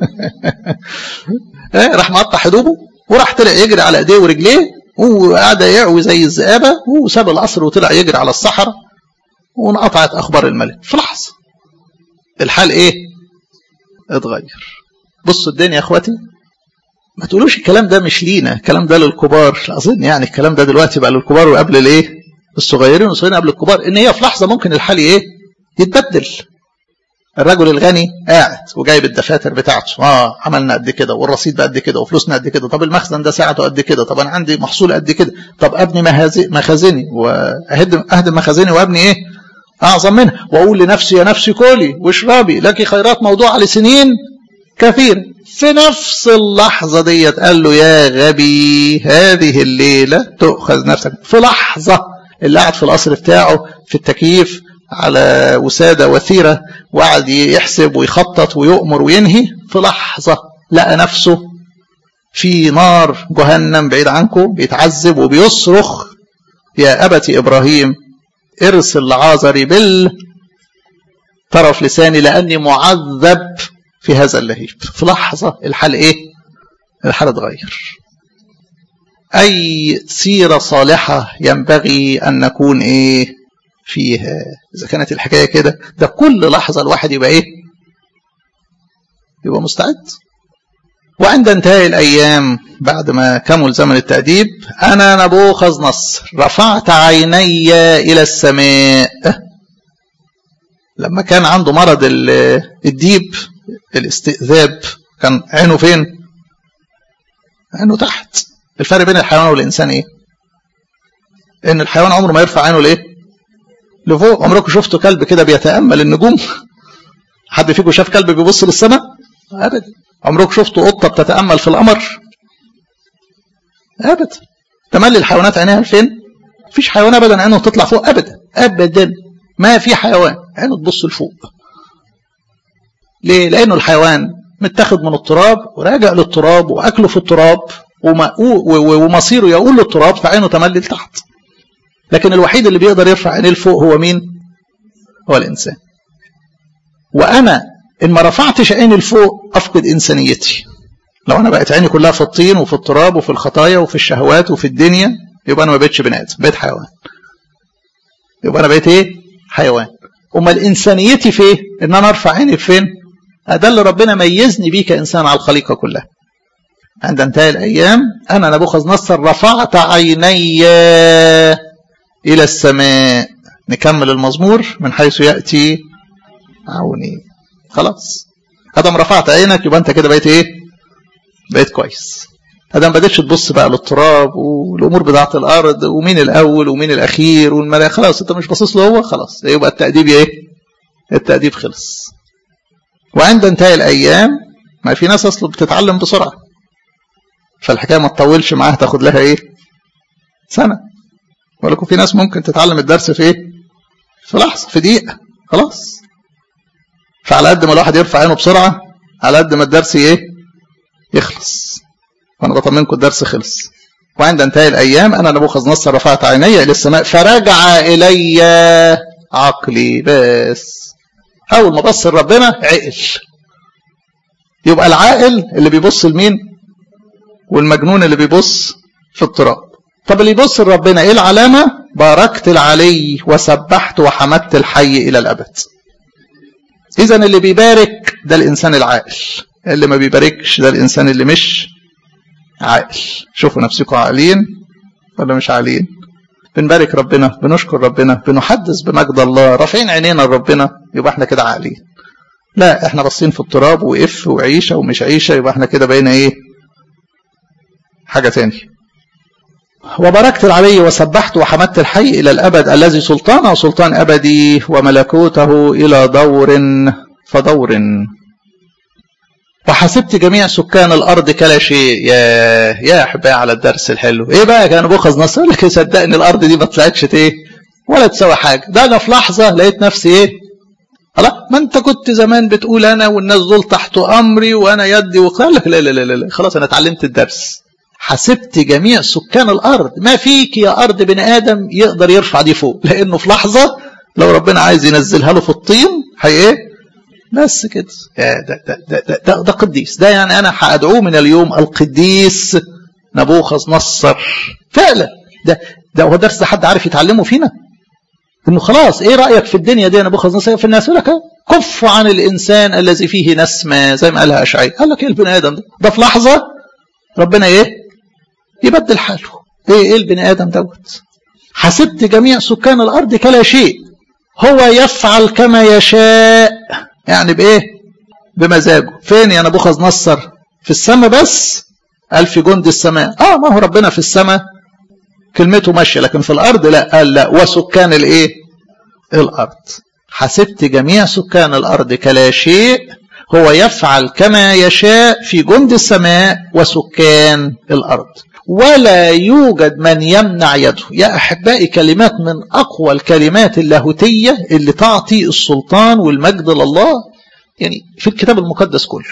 ايه راح مقطع هدومه وراح طلع يجري على ايديه ورجليه وقعد يعوي زي الذئابه وساب القصر وطلع يجري على الصحراء وانقطعت اخبار الملك في لحظه الحال ايه اتغير بصوا الدنيا يا اخواتي ما تقولوش الكلام ده مش لينا الكلام ده للكبار اظن يعني الكلام ده دلوقتي بقى للكبار وقبل الايه الصغيرين والصغيرين قبل الكبار ان هي في لحظه ممكن الحال ايه يتبدل الرجل الغني قاعد وجايب الدفاتر بتاعته اه عملنا قد كده والرصيد بقد كده وفلوسنا قد كده طب المخزن ده ساعته قد كده طب انا عندي محصول قد كده طب ابني مخازني واهدم اهدم مخازني وابني ايه اعظم منها واقول لنفسي يا نفسي كلي واشربي لك خيرات موضوعه لسنين كثير في نفس اللحظة ديت قال له يا غبي هذه الليلة تؤخذ نفسك في لحظة اللي قاعد في القصر بتاعه في التكييف على وسادة وثيرة وقعد يحسب ويخطط ويؤمر وينهي في لحظة لقى نفسه في نار جهنم بعيد عنكم بيتعذب وبيصرخ يا أبتي إبراهيم ارسل لعازري بال طرف لساني لأني معذب في هذا اللهيب في لحظة الحال إيه الحال اتغير أي سيرة صالحة ينبغي أن نكون إيه فيها إذا كانت الحكاية كده ده كل لحظة الواحد يبقى إيه يبقى مستعد وعند انتهاء الأيام بعد ما كمل زمن التأديب أنا نبوخذ نصر رفعت عيني إلى السماء لما كان عنده مرض الديب الاستئذاب كان عينه فين عينه تحت الفرق بين الحيوان والإنسان إيه إن الحيوان عمره ما يرفع عينه لإيه لفوق عمركم شفتوا كلب كده بيتأمل النجوم حد فيكم شاف كلب بيبص للسماء أبدا عمركم شفتوا قطة بتتأمل في القمر أبدا تملي الحيوانات عينيها فين مفيش حيوان أبدا عينه تطلع فوق أبدا أبدا ما في حيوان عينه تبص لفوق ليه لأنه الحيوان متاخد من التراب وراجع للتراب وأكله في التراب ومصيره يقول للتراب فعينه تملي لتحت لكن الوحيد اللي بيقدر يرفع عينيه لفوق هو مين هو الإنسان وأنا إن ما رفعتش عيني لفوق أفقد إنسانيتي لو أنا بقت عيني كلها في الطين وفي التراب وفي الخطايا وفي الشهوات وفي الدنيا يبقى أنا ما بقتش بني آدم بقيت حيوان يبقى أنا بقيت إيه حيوان أمال إنسانيتي في إيه إن أنا أرفع عيني فين ده اللي ربنا ميزني بيه كإنسان على الخليقة كلها عند انتهاء الأيام أنا نبوخذ نصر رفعت عيني إلى السماء نكمل المزمور من حيث يأتي عوني خلاص ادم رفعت عينك يبقى انت كده بقيت ايه بقيت كويس ادم بدأتش تبص بقى للتراب والامور بتاعه الارض ومين الاول ومين الاخير والملاك خلاص انت مش باصص له هو خلاص يبقى التأديب ايه التأديب خلص وعند انتهاء الايام ما في ناس اصلا بتتعلم بسرعه فالحكايه ما تطولش معاها تاخد لها ايه سنه ولكم في ناس ممكن تتعلم الدرس في ايه في لحظه في دقيقه خلاص فعلى قد ما الواحد يرفع عينه بسرعه على قد ما الدرس ايه يخلص وانا بطمنكم الدرس خلص وعند انتهاء الايام انا نبوخذ نصر رفعت عيني الى السماء فرجع الي عقلي بس اول ما بص لربنا عقل يبقى العاقل اللي بيبص لمين والمجنون اللي بيبص في التراب طب اللي يبص لربنا ايه العلامه باركت العلي وسبحت وحمدت الحي الى الابد اذا اللي بيبارك ده الانسان العاقل اللي ما بيباركش ده الانسان اللي مش عاقل شوفوا نفسكم عاقلين ولا مش عاقلين بنبارك ربنا بنشكر ربنا بنحدث بمجد الله رافعين عينينا لربنا يبقى احنا كده عاقلين لا احنا باصين في التراب وقف وعيشه ومش عيشه يبقى احنا كده بقينا ايه حاجه تاني وباركت العلي وسبحت وحمدت الحي إلى الأبد الذي سلطانه سلطان أبدي وملكوته إلى دور فدور وحسبت جميع سكان الأرض كلا شيء يا يا أحبائي على الدرس الحلو إيه بقى كان بوخذ نصر لك صدقني الأرض دي ما طلعتش إيه ولا تسوي حاجة ده أنا في لحظة لقيت نفسي إيه الله ما أنت كنت زمان بتقول أنا والناس دول تحت أمري وأنا يدي وقال لك لا لا لا لا خلاص أنا اتعلمت الدرس حسبت جميع سكان الارض ما فيك يا ارض بني ادم يقدر يرفع دي فوق لانه في لحظه لو ربنا عايز ينزلها له في الطين هي ايه بس كده ده, ده, ده, ده, ده, ده قديس ده يعني انا هادعوه من اليوم القديس نبوخذ نصر فعلا ده ده هو درس ده حد عارف يتعلمه فينا انه خلاص ايه رايك في الدنيا دي نبوخذ نصر في الناس يقول لك كف عن الانسان الذي فيه نسمه زي ما قالها اشعياء قال لك ايه البني ادم ده ده في لحظه ربنا ايه يبدل حاله ايه ايه البني ادم دوت حسبت جميع سكان الارض كلا شيء هو يفعل كما يشاء يعني بايه بمزاجه فين يا نبوخذ نصر في السماء بس قال في جند السماء اه ما هو ربنا في السماء كلمته ماشيه لكن في الارض لا قال لا وسكان الايه الارض حسبت جميع سكان الارض كلا شيء هو يفعل كما يشاء في جند السماء وسكان الارض ولا يوجد من يمنع يده يا احبائي كلمات من اقوى الكلمات اللاهوتيه اللي تعطي السلطان والمجد لله يعني في الكتاب المقدس كله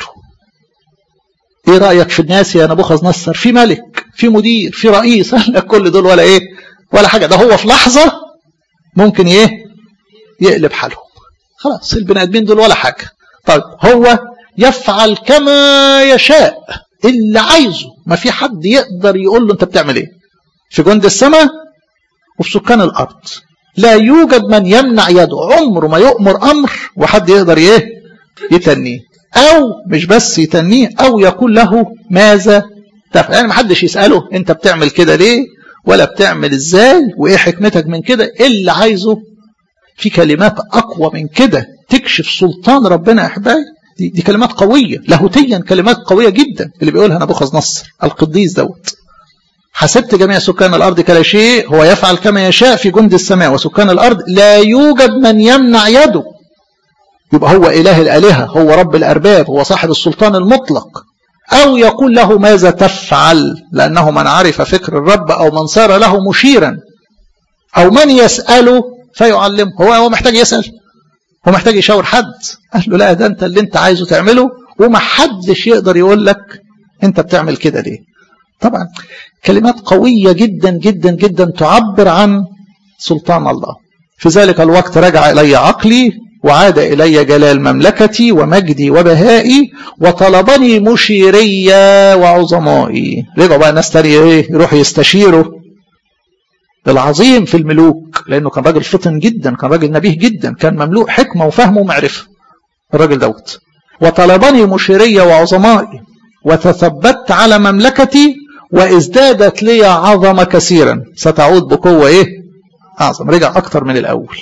ايه رايك في الناس يا نبوخذ نصر في ملك في مدير في رئيس قال لك كل دول ولا ايه ولا حاجه ده هو في لحظه ممكن ايه يقلب حالهم خلاص البني ادمين دول ولا حاجه طيب هو يفعل كما يشاء اللي عايزه ما في حد يقدر يقول له انت بتعمل ايه في جند السماء وفي سكان الارض لا يوجد من يمنع يده عمره ما يؤمر امر وحد يقدر ايه يتنيه او مش بس يتنيه او يقول له ماذا تفعل يعني ما حدش يساله انت بتعمل كده ليه ولا بتعمل ازاي وايه حكمتك من كده اللي عايزه في كلمات اقوى من كده تكشف سلطان ربنا يا احبائي دي, دي كلمات قويه لاهوتيا كلمات قويه جدا اللي بيقولها نبوخذ نصر القديس دوت حسبت جميع سكان الارض كلا شيء هو يفعل كما يشاء في جند السماء وسكان الارض لا يوجد من يمنع يده يبقى هو اله الالهه هو رب الارباب هو صاحب السلطان المطلق او يقول له ماذا تفعل لانه من عرف فكر الرب او من صار له مشيرا او من يساله فيعلمه هو هو محتاج يسال هو محتاج يشاور حد قال له لا ده انت اللي انت عايزه تعمله وما حدش يقدر يقول لك انت بتعمل كده ليه طبعا كلمات قوية جدا جدا جدا تعبر عن سلطان الله في ذلك الوقت رجع إلي عقلي وعاد إلي جلال مملكتي ومجدي وبهائي وطلبني مشيري وعظمائي رجعوا بقى ناس تانية ايه يروحوا يستشيروا العظيم في الملوك لأنه كان راجل فطن جدا كان راجل نبيه جدا كان مملوء حكمة وفهم ومعرفة الراجل دوت وطلبني مشيري وعظمائي وتثبت على مملكتي وازدادت لي عظمة كثيرا ستعود بقوة ايه اعظم رجع اكتر من الاول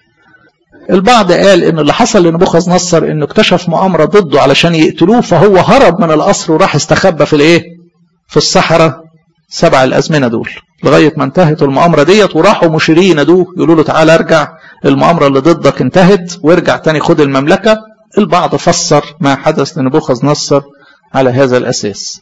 البعض قال ان اللي حصل لنبوخذ نصر انه اكتشف مؤامرة ضده علشان يقتلوه فهو هرب من القصر وراح استخبى في الايه في الصحراء سبع الازمنة دول لغاية ما انتهت المؤامرة ديت وراحوا مشيرين ينادوه يقولوا له تعالى ارجع المؤامرة اللي ضدك انتهت وارجع تاني خد المملكة البعض فسر ما حدث لنبوخذ نصر على هذا الأساس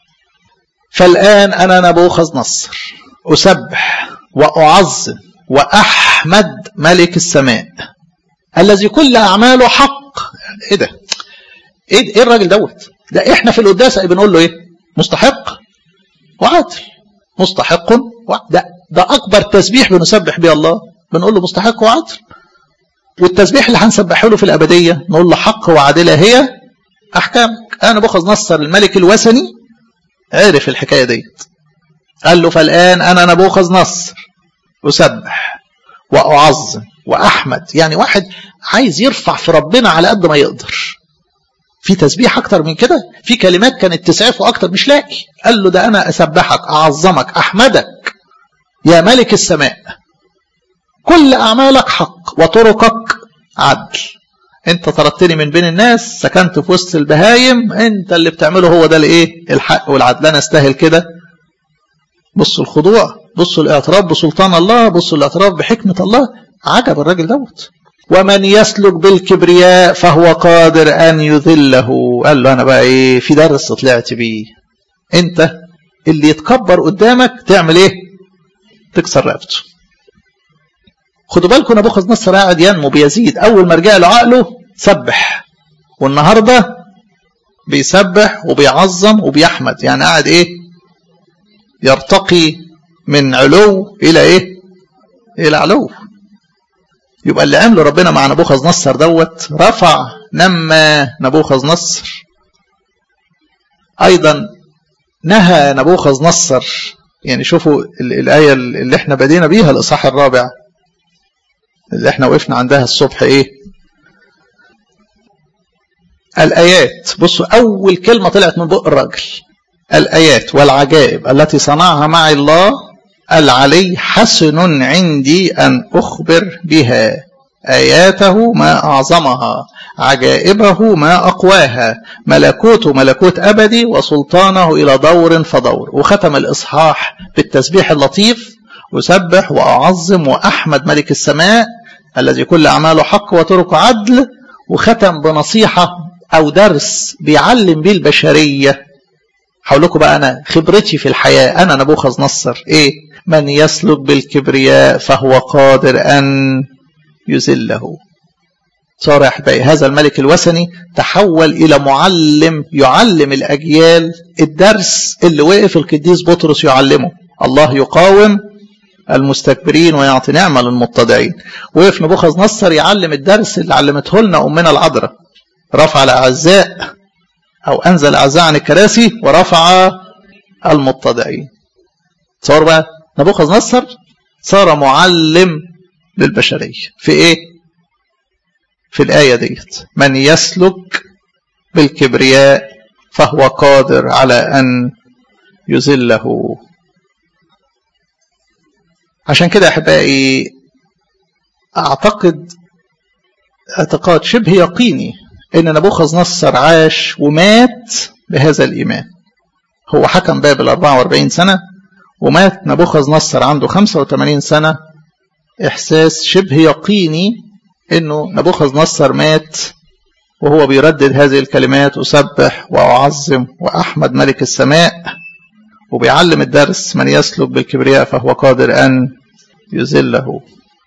فالآن أنا نبوخذ نصر أسبح وأعظم وأحمد ملك السماء الذي كل أعماله حق إيه ده إيه, إيه الراجل دوت ده إحنا في القداسة بنقول له إيه مستحق وعادل مستحق ده ده أكبر تسبيح بنسبح بيه الله بنقول له مستحق وعادل والتسبيح اللي هنسبحه له في الأبدية نقول له حق وعادلة هي أحكامك أنا باخذ نصر الملك الوثني عرف الحكاية ديت قال له فالآن أنا نبوخذ نصر أسبح وأعظم وأحمد يعني واحد عايز يرفع في ربنا على قد ما يقدر في تسبيح أكتر من كده في كلمات كانت تسعفه أكتر مش لاقي قال له ده أنا أسبحك أعظمك أحمدك يا ملك السماء كل أعمالك حق وطرقك عدل انت طردتني من بين الناس سكنت في وسط البهايم انت اللي بتعمله هو ده الايه الحق والعدل انا استاهل كده بصوا الخضوع بصوا الاعتراف بسلطان الله بصوا الاعتراف بحكمة الله عجب الراجل دوت ومن يسلك بالكبرياء فهو قادر ان يذله قال له انا بقى ايه في درس طلعت بيه انت اللي يتكبر قدامك تعمل ايه تكسر رقبته خدوا بالكم نبوخذ نصر قاعد ينمو بيزيد اول ما رجع له عقله سبح والنهارده بيسبح وبيعظم وبيحمد يعني قاعد ايه يرتقي من علو الى ايه الى علو يبقى اللي عمله ربنا مع نبوخذ نصر دوت رفع نمى نبوخذ نصر ايضا نهى نبوخذ نصر يعني شوفوا الايه اللي احنا بدينا بيها الاصحاح الرابع اللي احنا وقفنا عندها الصبح ايه الآيات بصوا أول كلمة طلعت من بق الراجل الآيات والعجائب التي صنعها معي الله العلي حسن عندي أن أخبر بها آياته ما أعظمها عجائبه ما أقواها ملكوته ملكوت أبدي وسلطانه إلى دور فدور وختم الإصحاح بالتسبيح اللطيف وسبح وأعظم وأحمد ملك السماء الذي كل أعماله حق وطرق عدل وختم بنصيحة أو درس بيعلم بيه البشرية هقول لكم بقى أنا خبرتي في الحياة أنا نبوخذ نصر إيه من يسلك بالكبرياء فهو قادر أن يذله صار أحبائي هذا الملك الوثني تحول إلى معلم يعلم الأجيال الدرس اللي وقف القديس بطرس يعلمه الله يقاوم المستكبرين ويعطي نعمة للمتضعين وقف نبوخذ نصر يعلم الدرس اللي علمته لنا أمنا العذراء رفع الأعزاء أو أنزل الأعزاء عن الكراسي ورفع المتضعين تصور بقى نبوخذ نصر صار معلم للبشرية في إيه؟ في الآية ديت من يسلك بالكبرياء فهو قادر على أن يذله عشان كده أحبائي أعتقد اعتقاد شبه يقيني إن نبوخذ نصر عاش ومات بهذا الإيمان هو حكم بابل 44 سنة ومات نبوخذ نصر عنده 85 سنة إحساس شبه يقيني إنه نبوخذ نصر مات وهو بيردد هذه الكلمات أسبح وأعظم وأحمد ملك السماء وبيعلم الدرس من يسلك بالكبرياء فهو قادر أن يذله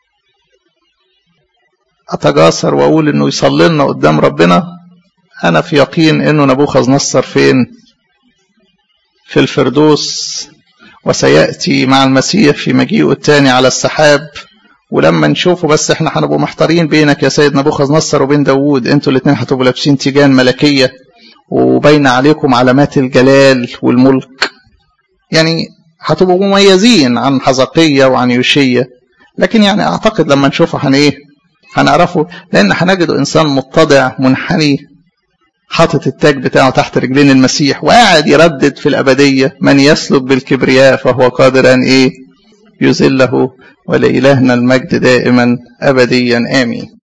أتجاسر وأقول إنه يصلي لنا قدام ربنا أنا في يقين إنه نبوخذ نصر فين في الفردوس وسيأتي مع المسيح في مجيئه الثاني على السحاب ولما نشوفه بس احنا هنبقوا محتارين بينك يا سيد نبوخذ نصر وبين داوود انتوا الاثنين هتبقوا لابسين تيجان ملكيه وباين عليكم علامات الجلال والملك يعني هتبقوا مميزين عن حزقية وعن يوشية لكن يعني اعتقد لما نشوفه هن ايه هنعرفه لان هنجده انسان متضع منحني حاطط التاج بتاعه تحت رجلين المسيح وقاعد يردد في الابديه من يسلك بالكبرياء فهو قادر ان ايه يذله ولإلهنا المجد دائما أبديا آمين